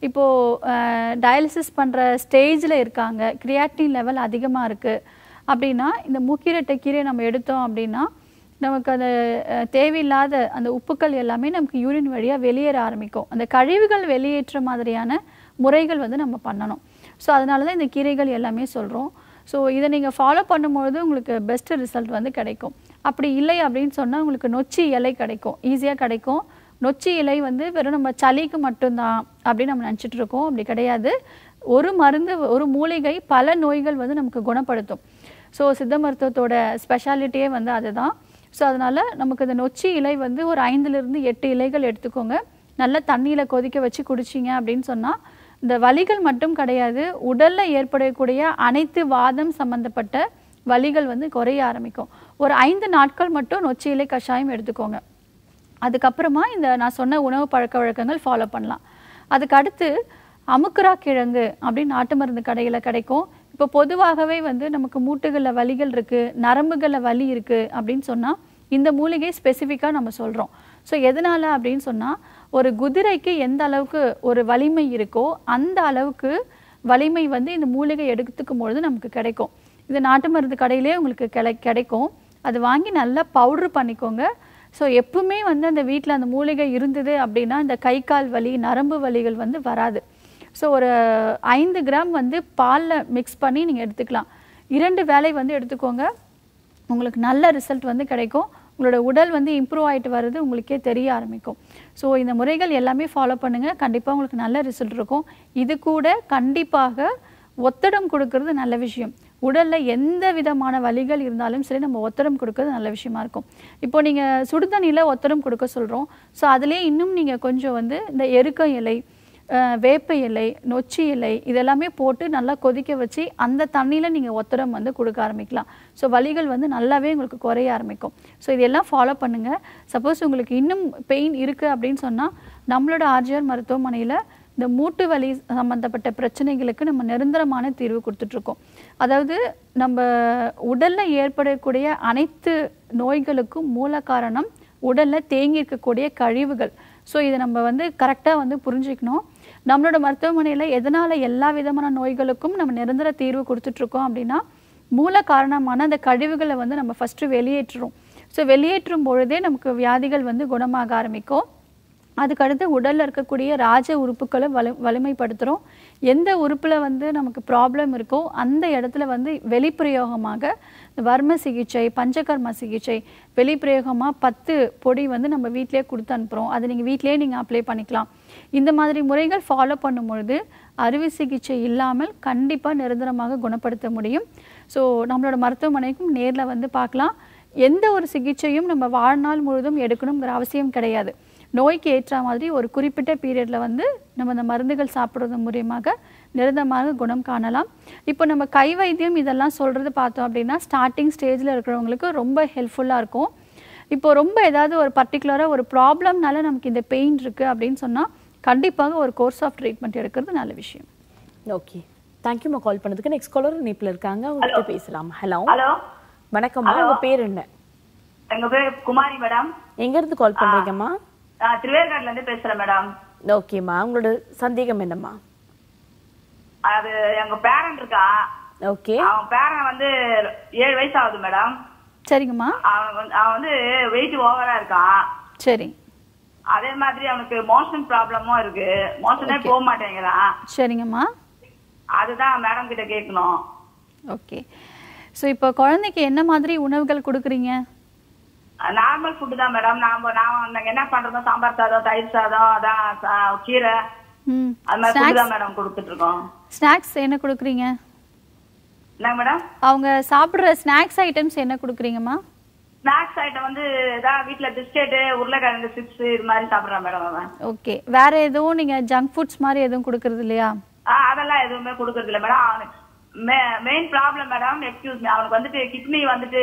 இப்போது டயாலிசிஸ் பண்ணுற ஸ்டேஜில் இருக்காங்க கிரியாட்டின் லெவல் அதிகமாக இருக்குது அப்படின்னா இந்த மூக்கிரட்டை கீரை நம்ம எடுத்தோம் அப்படின்னா நமக்கு அந்த அஹ், தேவையில்லாத அந்த உப்புக்கள் எல்லாமே நமக்கு யூரின் வழியாக வெளியேற ஆரம்பிக்கும் அந்த கழிவுகள் வெளியேற்ற மாதிரியான முறைகள் வந்து நம்ம பண்ணணும் ஸோ அதனால தான் இந்த கீரைகள் எல்லாமே சொல்கிறோம் ஸோ இதை நீங்கள் ஃபாலோ பண்ணும்பொழுது உங்களுக்கு பெஸ்ட் ரிசல்ட் வந்து கிடைக்கும் அப்படி இல்லை அப்படின்னு சொன்னால் உங்களுக்கு நொச்சி இலை கிடைக்கும் ஈஸியாக கிடைக்கும் நொச்சி இலை வந்து வெறும் நம்ம சளிக்கு மட்டும்தான் அப்படின்னு நம்ம நினச்சிட்டு இருக்கோம் அப்படி கிடையாது ஒரு மருந்து ஒரு மூலிகை பல நோய்கள் வந்து நமக்கு குணப்படுத்தும் ஸோ சித்த மருத்துவத்தோட ஸ்பெஷாலிட்டியே வந்து அதுதான் ஸோ அதனால் நமக்கு இந்த நொச்சி இலை வந்து ஒரு ஐந்துலேருந்து எட்டு இலைகள் எடுத்துக்கோங்க நல்ல தண்ணியில் கொதிக்க வச்சு குடிச்சிங்க அப்படின்னு சொன்னால் இந்த வலிகள் மட்டும் கிடையாது உடலில் ஏற்படக்கூடிய அனைத்து வாதம் சம்மந்தப்பட்ட வலிகள் வந்து குறைய ஆரம்பிக்கும் ஒரு ஐந்து நாட்கள் மட்டும் நொச்சி இலை கஷாயம் எடுத்துக்கோங்க அதுக்கப்புறமா இந்த நான் சொன்ன உணவு பழக்க வழக்கங்கள் ஃபாலோ பண்ணலாம் அதுக்கு அடுத்து அமுக்குரா கிழங்கு அப்படின்னு நாட்டு மருந்து கடையில் கிடைக்கும் இப்போ பொதுவாகவே வந்து நமக்கு மூட்டுகளில் வலிகள் இருக்குது நரம்புகளில் வலி இருக்குது அப்படின்னு சொன்னால் இந்த மூலிகை ஸ்பெசிஃபிக்காக நம்ம சொல்கிறோம் ஸோ எதனால் அப்படின்னு சொன்னால் ஒரு குதிரைக்கு எந்த அளவுக்கு ஒரு வலிமை இருக்கோ அந்த அளவுக்கு வலிமை வந்து இந்த மூலிகை எடுத்துக்கும் பொழுது நமக்கு கிடைக்கும் இது நாட்டு மருந்து கடையிலே உங்களுக்கு கிடை கிடைக்கும் அது வாங்கி நல்லா பவுட்ரு பண்ணிக்கோங்க ஸோ எப்பவுமே வந்து அந்த வீட்டில் அந்த மூலிகை இருந்தது அப்படின்னா இந்த கை கால் வலி நரம்பு வலிகள் வந்து வராது ஸோ ஒரு ஐந்து கிராம் வந்து பாலில் மிக்ஸ் பண்ணி நீங்கள் எடுத்துக்கலாம் இரண்டு வேளை வந்து எடுத்துக்கோங்க உங்களுக்கு நல்ல ரிசல்ட் வந்து கிடைக்கும் உங்களோட உடல் வந்து இம்ப்ரூவ் ஆகிட்டு வர்றது உங்களுக்கே தெரிய ஆரம்பிக்கும் ஸோ இந்த முறைகள் எல்லாமே ஃபாலோ பண்ணுங்கள் கண்டிப்பாக உங்களுக்கு நல்ல ரிசல்ட் இருக்கும் இது கூட கண்டிப்பாக ஒத்தடம் கொடுக்கறது நல்ல விஷயம் உடலில் எந்த விதமான வலிகள் இருந்தாலும் சரி நம்ம ஒத்தடம் கொடுக்கறது நல்ல விஷயமா இருக்கும் இப்போ நீங்கள் சுடுதண்ணியில் ஒத்தடம் கொடுக்க சொல்கிறோம் ஸோ அதுலேயே இன்னும் நீங்கள் கொஞ்சம் வந்து இந்த எருக்க இலை அஹ், வேப்ப இலை நொச்சி இலை இதெல்லாமே போட்டு நல்லா கொதிக்க வச்சு அந்த தண்ணியில் நீங்கள் ஒத்தடம் வந்து கொடுக்க ஆரம்பிக்கலாம் ஸோ வலிகள் வந்து நல்லாவே உங்களுக்கு குறைய ஆரம்பிக்கும் ஸோ இதெல்லாம் ஃபாலோ பண்ணுங்கள் சப்போஸ் உங்களுக்கு இன்னும் பெயின் இருக்குது அப்படின்னு சொன்னால் நம்மளோட ஆர்ஜிஆர் மருத்துவமனையில் இந்த மூட்டு வலி சம்மந்தப்பட்ட பிரச்சனைகளுக்கு நம்ம நிரந்தரமான தீர்வு கொடுத்துட்ருக்கோம் அதாவது நம்ம உடலில் ஏற்படக்கூடிய அனைத்து நோய்களுக்கும் மூல காரணம் உடலில் தேங்கி இருக்கக்கூடிய கழிவுகள் ஸோ இதை நம்ம வந்து கரெக்டாக வந்து புரிஞ்சுக்கணும் நம்மளோட மருத்துவமனையில் எதனால் எல்லா விதமான நோய்களுக்கும் நம்ம நிரந்தர தீர்வு கொடுத்துட்ருக்கோம் அப்படின்னா மூல காரணமான அந்த கழிவுகளை வந்து நம்ம ஃபஸ்ட்டு வெளியேற்றுறோம் ஸோ வெளியேற்றும் பொழுதே நமக்கு வியாதிகள் வந்து குணமாக ஆரம்பிக்கும் அதுக்கடுத்து உடலில் இருக்கக்கூடிய ராஜ உறுப்புகளை வலு வலிமைப்படுத்துகிறோம் எந்த உறுப்பில் வந்து நமக்கு ப்ராப்ளம் இருக்கோ அந்த இடத்துல வந்து வெளிப்பிரயோகமாக வர்ம சிகிச்சை பஞ்சகர்ம சிகிச்சை வெளிப்பிரயோகமாக பத்து பொடி வந்து நம்ம வீட்டிலே கொடுத்து அனுப்புகிறோம் அது நீங்கள் வீட்டிலேயே நீங்கள் அப்ளை பண்ணிக்கலாம் இந்த மாதிரி முறைகள் ஃபாலோ பண்ணும்பொழுது அறுவை சிகிச்சை இல்லாமல் கண்டிப்பாக நிரந்தரமாக குணப்படுத்த முடியும் ஸோ நம்மளோட மருத்துவமனைக்கும் நேரில் வந்து பார்க்கலாம் எந்த ஒரு சிகிச்சையும் நம்ம வாழ்நாள் முழுதும் எடுக்கணுங்கிற அவசியம் கிடையாது நோய்க்கு ஏற்ற மாதிரி ஒரு குறிப்பிட்ட பீரியடில் வந்து நம்ம இந்த மருந்துகள் சாப்பிட்றது மூலியமாக நிரந்தரமாக குணம் காணலாம் இப்போ நம்ம கை வைத்தியம் இதெல்லாம் சொல்கிறது பார்த்தோம் அப்படின்னா ஸ்டார்டிங் ஸ்டேஜில் இருக்கிறவங்களுக்கு ரொம்ப ஹெல்ப்ஃபுல்லாக இருக்கும் இப்போ ரொம்ப ஏதாவது ஒரு பர்டிகுலராக ஒரு ப்ராப்ளம்னால நமக்கு இந்த பெயின் இருக்குது அப்படின்னு சொன்னால் கண்டிப்பாக ஒரு கோர்ஸ் ஆஃப் ட்ரீட்மெண்ட் எடுக்கிறது நல்ல விஷயம் ஓகே தேங்க்யூம்மா கால் பண்ணதுக்கு நெக்ஸ்ட் காலர் இணைப்பில் இருக்காங்க அவங்ககிட்ட பேசலாம் ஹலோ ஹலோ வணக்கம்மா உங்க பேர் என்ன எங்க பேர் குமாரி மேடம் எங்க இருந்து கால் பண்றீங்கம்மா நான் திருவேற்காடுல இருந்து பேசுறேன் மேடம் ஓகேம்மா உங்களோட சந்தேகம் என்னம்மா அது எங்க பேரன் இருக்கா ஓகே அவன் பேரன் வந்து ஏழு வயசு ஆகுது மேடம் சரிங்கம்மா அவன் வந்து அவன் வந்து வெயிட் ஓவரா இருக்கான் சரி அதே மாதிரி அவனுக்கு மோஷன் ப்ராப்ளமும் இருக்கு மோஷனே போக மாட்டேங்கிறான் சரிங்கம்மா அதுதான் மேடம் கிட்ட கேட்கணும் ஓகே ஸோ இப்போ குழந்தைக்கு என்ன மாதிரி உணவுகள் கொடுக்குறீங்க நார்மல் ஃபுட்டு தான் மேடம் நாம நான் நாங்க என்ன பண்றோம் சாம்பார் சாதம் தயிர் சாதம் அதான் சா- கீரை ம் அது மாதிரி ஃபுட்டு ஸ்நாக்ஸ் தான் மேடம் கொடுத்துட்டு இருக்கோம் ஸ்நாக்ஸ் என்ன கொடுக்குறீங்க என்னங்க மேடம் அவங்க சாப்பிட்ற ஸ்நாக்ஸ் ஐட்டம்ஸ் என்ன கொடுக்குறீங்கம்மா ஸ்நாக்ஸ் ஐட்டம் வந்து ஏதாவது வீட்ல பிஸ்கெட் உருளைக்கிழங்கு சிப்ஸ் இது மாதிரி சாப்பிடுறான் மேடம் அவன் ஓகே வேற எதுவும் நீங்கள் ஜங்க் ஃபுட்ஸ் மாதிரி எதுவும் கொடுக்கறது இல்லையா ஆ, அதெல்லாம் எதுவுமே கொடுக்கறது இல்ல மேடம் அவனுக்கு main problem madam excuse me அவனுக்கு வந்துட்டு கிட்னி வந்துட்டு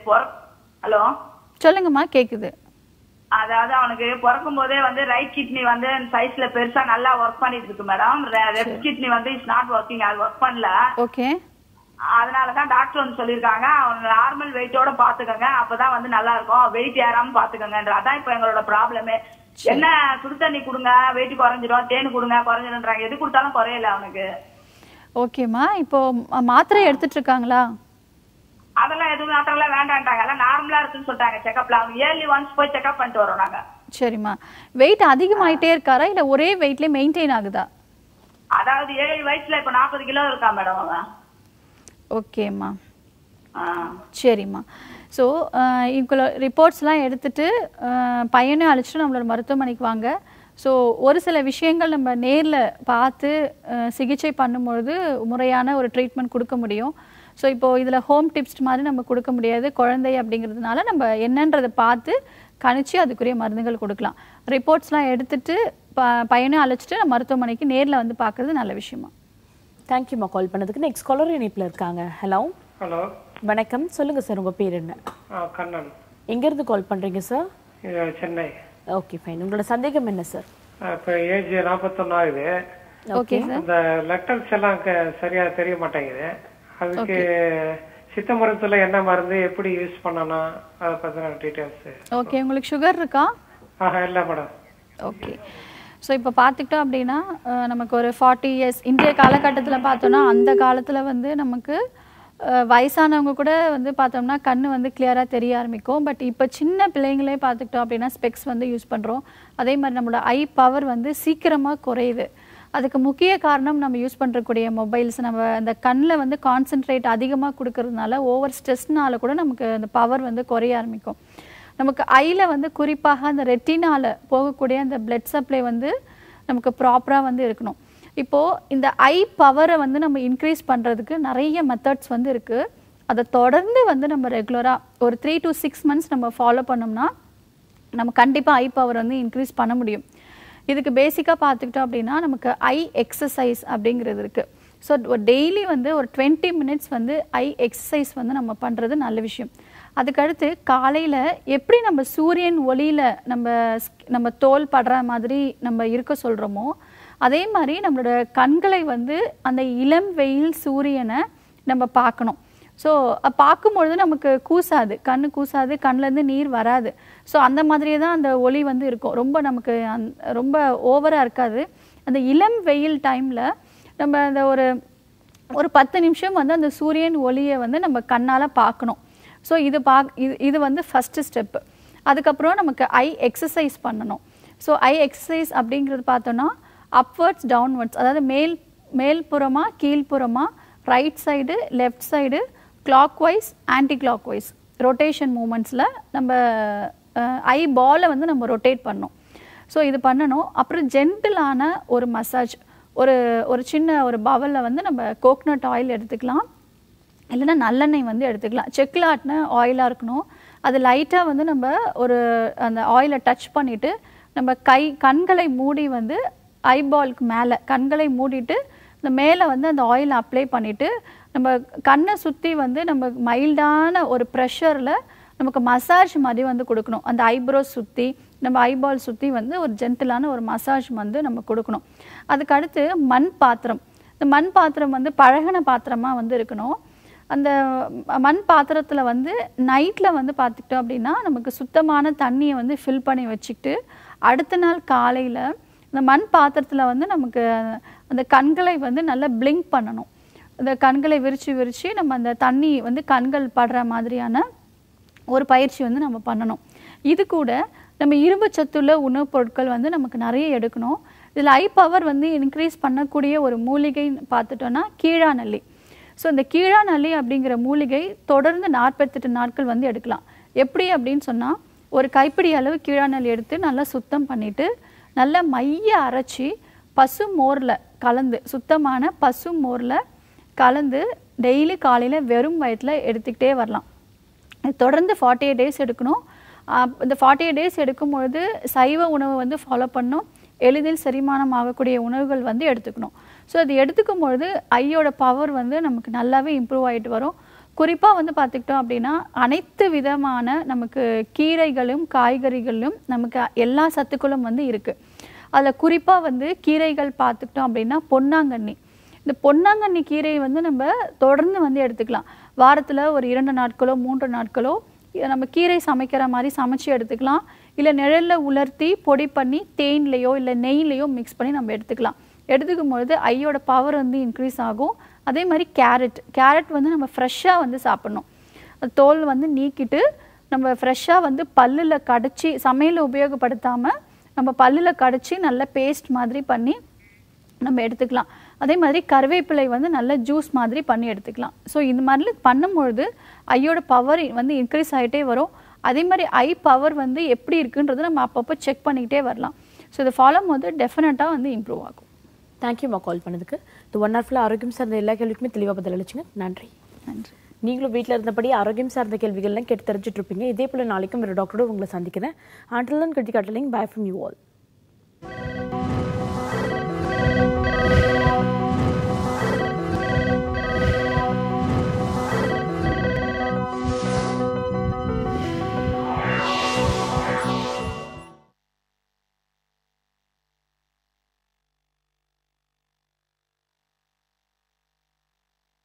ஹலோ சொல்லுங்கம்மா கேட்குது அதாவது அவனுக்கு பிறக்கும் போதே வந்து ரைட் கிட்னி வந்து சைஸ்ல பெருசா நல்லா ஒர்க் பண்ணிட்டு இருக்கு மேடம் லெஃப்ட் கிட்னி வந்து இஸ் நாட் ஒர்க்கிங் அது ஒர்க் பண்ணல ஓகே அதனாலதான் டாக்டர் வந்து சொல்லியிருக்காங்க அவன் நார்மல் வெயிட்டோட பாத்துக்கோங்க அப்பதான் வந்து நல்லா இருக்கும் வெயிட் ஏறாம பாத்துக்கோங்கன்ற அதான் இப்ப எங்களோட ப்ராப்ளமே என்ன சுடு தண்ணி கொடுங்க வெயிட் குறைஞ்சிரும் தேன் கொடுங்க குறைஞ்சிரும்ன்றாங்க எது கொடுத்தாலும் குறையல அவனுக்கு ஓகேம்மா இப்போ ம- மாத்திரை எடுத்துட்டு இருக்காங்களா அதெல்லாம் எதுவும் மாத்திரம் வேண்டான்ட்டாங்க எல்லாம் நார்மலா இருக்குன்னு சொல்லிட்டாங்க செக்அப்ல அவங்க இயர்லி ஒன்ஸ் போய் செக்அப் பண்ணிட்டு வரோம் நாங்க சரிம்மா வெயிட் அதிகமாயிட்டே இருக்காரா இல்லை ஒரே வெயிட்லேயே மெயின்டைன் ஆகுதா அதாவது ஏழு வயசுல இப்ப நாற்பது கிலோ இருக்கான் மேடம் அவன் ஓகேம்மா ஆ. சரிம்மா ஸோ இவ்வளோ ரிப்போர்ட்ஸ்லாம் எடுத்துட்டு அஹ், பையனை அழைச்சிட்டு நம்மளோட மருத்துவமனைக்கு வாங்க ஸோ ஒரு சில விஷயங்கள் நம்ம நேரில் பார்த்து அஹ், சிகிச்சை பண்ணும்பொழுது முறையான ஒரு ட்ரீட்மெண்ட் கொடுக்க முடியும் ஸோ இப்போது இதில் ஹோம் டிப்ஸ் மாதிரி நம்ம கொடுக்க முடியாது குழந்தை அப்படிங்கிறதுனால நம்ம என்னன்றதை பார்த்து கணிச்சு அதுக்குரிய மருந்துகள் கொடுக்கலாம் ரிப்போர்ட்ஸ்லாம் எடுத்துட்டு ப பையனை அழைச்சிட்டு நம்ம மருத்துவமனைக்கு நேரில் வந்து பார்க்குறது நல்ல விஷயமா தேங்க்யூம்மா கால் பண்ணதுக்கு நெக்ஸ்ட் காலர் இணைப்பில் இருக்காங்க ஹலோ ஹலோ வணக்கம் சொல்லுங்க சார் உங்க பேர் என்ன ஆ கண்ணன் எங்க இருந்து கால் பண்றீங்க சார் இது சென்னை ஓகே ஃபைன் உங்களோட சந்தேகம் என்ன சார் இப்போ ஏஜ் நாற்பத்தொன்னு ஆகுது ஓகே சார் அந்த லெட்டர்ஸ் எல்லாம் க- சரியா தெரிய மாட்டேங்குது அதுக்கு சித்த மருத்துவத்துல என்ன மருந்து எப்படி யூஸ் பண்ணணும் அதை பத்தின டீட்டெயில்ஸ் ஓகே உங்களுக்கு சுகர் இருக்கா ஆஹா இல்லை மேடம் ஓகே ஸோ இப்போ பார்த்துக்கிட்டோம் அப்படின்னா அஹ், நமக்கு ஒரு ஃபார்ட்டி இயர்ஸ் இன்றைய காலகட்டத்தில் பார்த்தோன்னா அந்த காலத்தில் வந்து நமக்கு அஹ், வயசானவங்க கூட வந்து பார்த்தோம்னா கண்ணு வந்து கிளியராக தெரிய ஆரம்பிக்கும் பட் இப்போ சின்ன பிள்ளைங்களே பார்த்துக்கிட்டோம் அப்படின்னா ஸ்பெக்ஸ் வந்து யூஸ் பண்ணுறோம் அதே மாதிரி நம்மளோட ஐ பவர் வந்து சீக்கிரமாக குறையுது அதுக்கு முக்கிய காரணம் நம்ம யூஸ் பண்ணுறக்கூடிய மொபைல்ஸ் நம்ம அந்த கண்ணில் வந்து கான்சென்ட்ரேட் அதிகமாக கொடுக்கறதுனால ஓவர் ஸ்ட்ரெஸ்னால கூட நமக்கு அந்த பவர் வந்து குறைய ஆரம்பிக்கும் நமக்கு ஐயில் வந்து குறிப்பாக அந்த ரெட்டினால போகக்கூடிய அந்த பிளட் சப்ளை வந்து நமக்கு ப்ராப்பராக வந்து இருக்கணும் இப்போது இந்த ஐ பவரை வந்து நம்ம இன்க்ரீஸ் பண்ணுறதுக்கு நிறைய மெத்தட்ஸ் வந்து இருக்குது அதை தொடர்ந்து வந்து நம்ம ரெகுலராக ஒரு த்ரீ to சிக்ஸ் மந்த்ஸ் நம்ம ஃபாலோ பண்ணோம்னா நம்ம கண்டிப்பாக ஐ பவர் வந்து இன்க்ரீஸ் பண்ண முடியும் இதுக்கு பேசிக்காக பார்த்துக்கிட்டோம் அப்படின்னா நமக்கு ஐ எக்ஸசைஸ் அப்படிங்கிறது இருக்குது ஸோ டெய்லி வந்து ஒரு டுவெண்ட்டி மினிட்ஸ் வந்து ஐ எக்ஸசைஸ் வந்து நம்ம பண்ணுறது நல்ல விஷயம் அதுக்கடுத்து காலையில் எப்படி நம்ம சூரியன் ஒளியில் நம்ம ஸ்க்- நம்ம தோல் படுற மாதிரி நம்ம இருக்க சொல்கிறோமோ அதே மாதிரி நம்மளோட கண்களை வந்து அந்த இளம் வெயில் சூரியனை நம்ம பார்க்கணும் ஸோ பார்க்கும்பொழுது நமக்கு கூசாது கண்ணு கூசாது கண்ணுலேருந்து நீர் வராது ஸோ அந்த மாதிரியே தான் அந்த ஒளி வந்து இருக்கும் ரொம்ப நமக்கு அந் ரொம்ப ஓவராக இருக்காது அந்த இளம் வெயில் டைமில் நம்ம அந்த ஒரு ஒரு பத்து நிமிஷம் வந்து அந்த சூரியன் ஒளியை வந்து நம்ம கண்ணால் பார்க்கணும் ஸோ இது பா இது இது வந்து ஃபஸ்ட்டு ஸ்டெப்பு அதுக்கப்புறம் நமக்கு ஐ எக்ஸசைஸ் பண்ணணும் ஸோ ஐ எக்ஸசைஸ் அப்படிங்கிறது பார்த்தோன்னா அப்வர்ட்ஸ் டவுன்வர்ட்ஸ் அதாவது மேல் மேல்புறமா கீழ்ப்புறமா right side left side clockwise anticlockwise rotation மூமெண்ட்ஸில் நம்ம ஐ பாலை வந்து நம்ம ரொட்டேட் பண்ணோம் ஸோ இது பண்ணணும் அப்புறம் ஜென்டிலான ஒரு மசாஜ் ஒரு ஒரு சின்ன ஒரு பவலில் வந்து நம்ம கோக்னட் ஆயில் எடுத்துக்கலாம் இல்லைன்னா நல்லெண்ணெய் வந்து எடுத்துக்கலாம் செக்கில் ஆட்டின ஆயிலாக இருக்கணும் அது லைட்டாக வந்து நம்ம ஒரு அந்த ஆயிலை டச் பண்ணிவிட்டு நம்ம கை கண்களை மூடி வந்து ஐபாலுக்கு மேலே கண்களை மூடிட்டு இந்த மேலே வந்து அந்த ஆயிலை அப்ளை பண்ணிவிட்டு நம்ம கண்ணை சுற்றி வந்து நம்ம மைல்டான ஒரு ப்ரெஷரில் நமக்கு மசாஜ் மாதிரி வந்து கொடுக்கணும் அந்த ஐப்ரோஸ் சுற்றி நம்ம ஐபால் சுற்றி வந்து ஒரு ஜென்டிலான ஒரு மசாஜ் வந்து நம்ம கொடுக்கணும் அதுக்கு அடுத்து மண் பாத்திரம் இந்த மண் பாத்திரம் வந்து பழகின பாத்திரமாக வந்து இருக்கணும் அந்த மண் பாத்திரத்தில் வந்து நைட்டில் வந்து பார்த்துக்கிட்டோம் அப்படின்னா நமக்கு சுத்தமான தண்ணியை வந்து ஃபில் பண்ணி வச்சுக்கிட்டு அடுத்த நாள் காலையில் இந்த மண் பாத்திரத்தில் வந்து நமக்கு அந்த கண்களை வந்து நல்லா பிளிங்க் பண்ணணும் அந்த கண்களை விரித்து விரித்து நம்ம அந்த தண்ணி வந்து கண்கள் படுற மாதிரியான ஒரு பயிற்சி வந்து நம்ம பண்ணணும் இது கூட நம்ம இரும்பு சத்துள்ள உணவுப் பொருட்கள் வந்து நமக்கு நிறைய எடுக்கணும் இதில் ஐ பவர் வந்து இன்க்ரீஸ் பண்ணக்கூடிய ஒரு மூலிகை பார்த்துட்டோன்னா கீழாநெல்லி ஸோ இந்த கீழாநெல்லி அப்படிங்கிற மூலிகை தொடர்ந்து நாற்பத்தெட்டு நாட்கள் வந்து எடுக்கலாம் எப்படி அப்படின்னு சொன்னால் ஒரு கைப்பிடி அளவு கீழாநெல்லி எடுத்து நல்லா சுத்தம் பண்ணிவிட்டு நல்லா மைய அரைச்சி பசு மோரில் கலந்து சுத்தமான பசு மோரில் கலந்து டெய்லி காலையில் வெறும் வயிற்றில் எடுத்துக்கிட்டே வரலாம் இது தொடர்ந்து ஃபார்ட்டி எயிட் டேஸ் எடுக்கணும் ஆஹ் இந்த ஃபார்ட்டி எயிட் டேஸ் எடுக்கும்பொழுது சைவ உணவு வந்து ஃபாலோ பண்ணணும் எளிதில் செரிமானம் ஆகக்கூடிய உணவுகள் வந்து எடுத்துக்கணும் ஸோ அது எடுத்துக்கும் பொழுது ஐயோட பவர் வந்து நமக்கு நல்லாவே இம்ப்ரூவ் ஆகிட்டு வரும் குறிப்பாக வந்து பார்த்துக்கிட்டோம் அப்படின்னா அனைத்து விதமான நமக்கு கீரைகளும் காய்கறிகளும் நமக்கு எல்லா சத்துக்களும் வந்து இருக்குது அதில் குறிப்பாக வந்து கீரைகள் பார்த்துக்கிட்டோம் அப்படின்னா பொன்னாங்கண்ணி இந்த பொன்னாங்கண்ணி கீரையை வந்து நம்ம தொடர்ந்து வந்து எடுத்துக்கலாம் வாரத்தில் ஒரு இரண்டு நாட்களோ மூன்று நாட்களோ இதை நம்ம கீரை சமைக்கிற மாதிரி சமைச்சு எடுத்துக்கலாம் இல்லை நிழலில் உலர்த்தி பொடி பண்ணி தேன்லேயோ இல்லை நெய்லேயோ மிக்ஸ் பண்ணி நம்ம எடுத்துக்கலாம் எடுத்துக்கும் பொழுது ஐயோட பவர் வந்து இன்க்ரீஸ் ஆகும் அதே மாதிரி கேரட் கேரட் வந்து நம்ம ஃப்ரெஷ்ஷாக வந்து சாப்பிட்ணும் அது தோல் வந்து நீக்கிட்டு நம்ம ஃப்ரெஷ்ஷாக வந்து பல்லில் கடிச்சு சமையல் உபயோகப்படுத்தாமல் நம்ம பல்லில் கடிச்சு நல்ல பேஸ்ட் மாதிரி பண்ணி நம்ம எடுத்துக்கலாம் அதே மாதிரி கருவேப்பிலை வந்து நல்ல ஜூஸ் மாதிரி பண்ணி எடுத்துக்கலாம் ஸோ இந்த மாதிரி பண்ணும்பொழுது ஐயோட பவர் வந்து இன்க்ரீஸ் ஆகிட்டே வரும் அதே மாதிரி ஐ பவர் வந்து எப்படி இருக்குன்றது நம்ம அப்பப்போ செக் பண்ணிக்கிட்டே வரலாம் ஸோ இதை ஃபாலோ போது டெஃபினட்டாக வந்து இம்ப்ரூவ் ஆகும் தேங்க்யூம்மா கால் பண்ணதுக்கு இந்த ஒன் ஹவர் ஃபுல்லாக ஆரோக்கியம் சார்ந்த எல்லா கேள்விக்குமே தெளிவாக பதில் அளிச்சுங்க நன்றி நன்றி நீங்களும் வீட்டில் இருந்தபடி ஆரோக்கியம் சார்ந்த கேள்விகள்லாம் கேட்டு தெரிஞ்சுட்டு இருப்பீங்க இதே போல் நாளைக்கும் ஒரு டாக்டரோட உங்களை சந்திக்கிறேன் ஆண்டலன் கட்டி காட்டலிங் பை ஃப்ரம் யூ ஆல்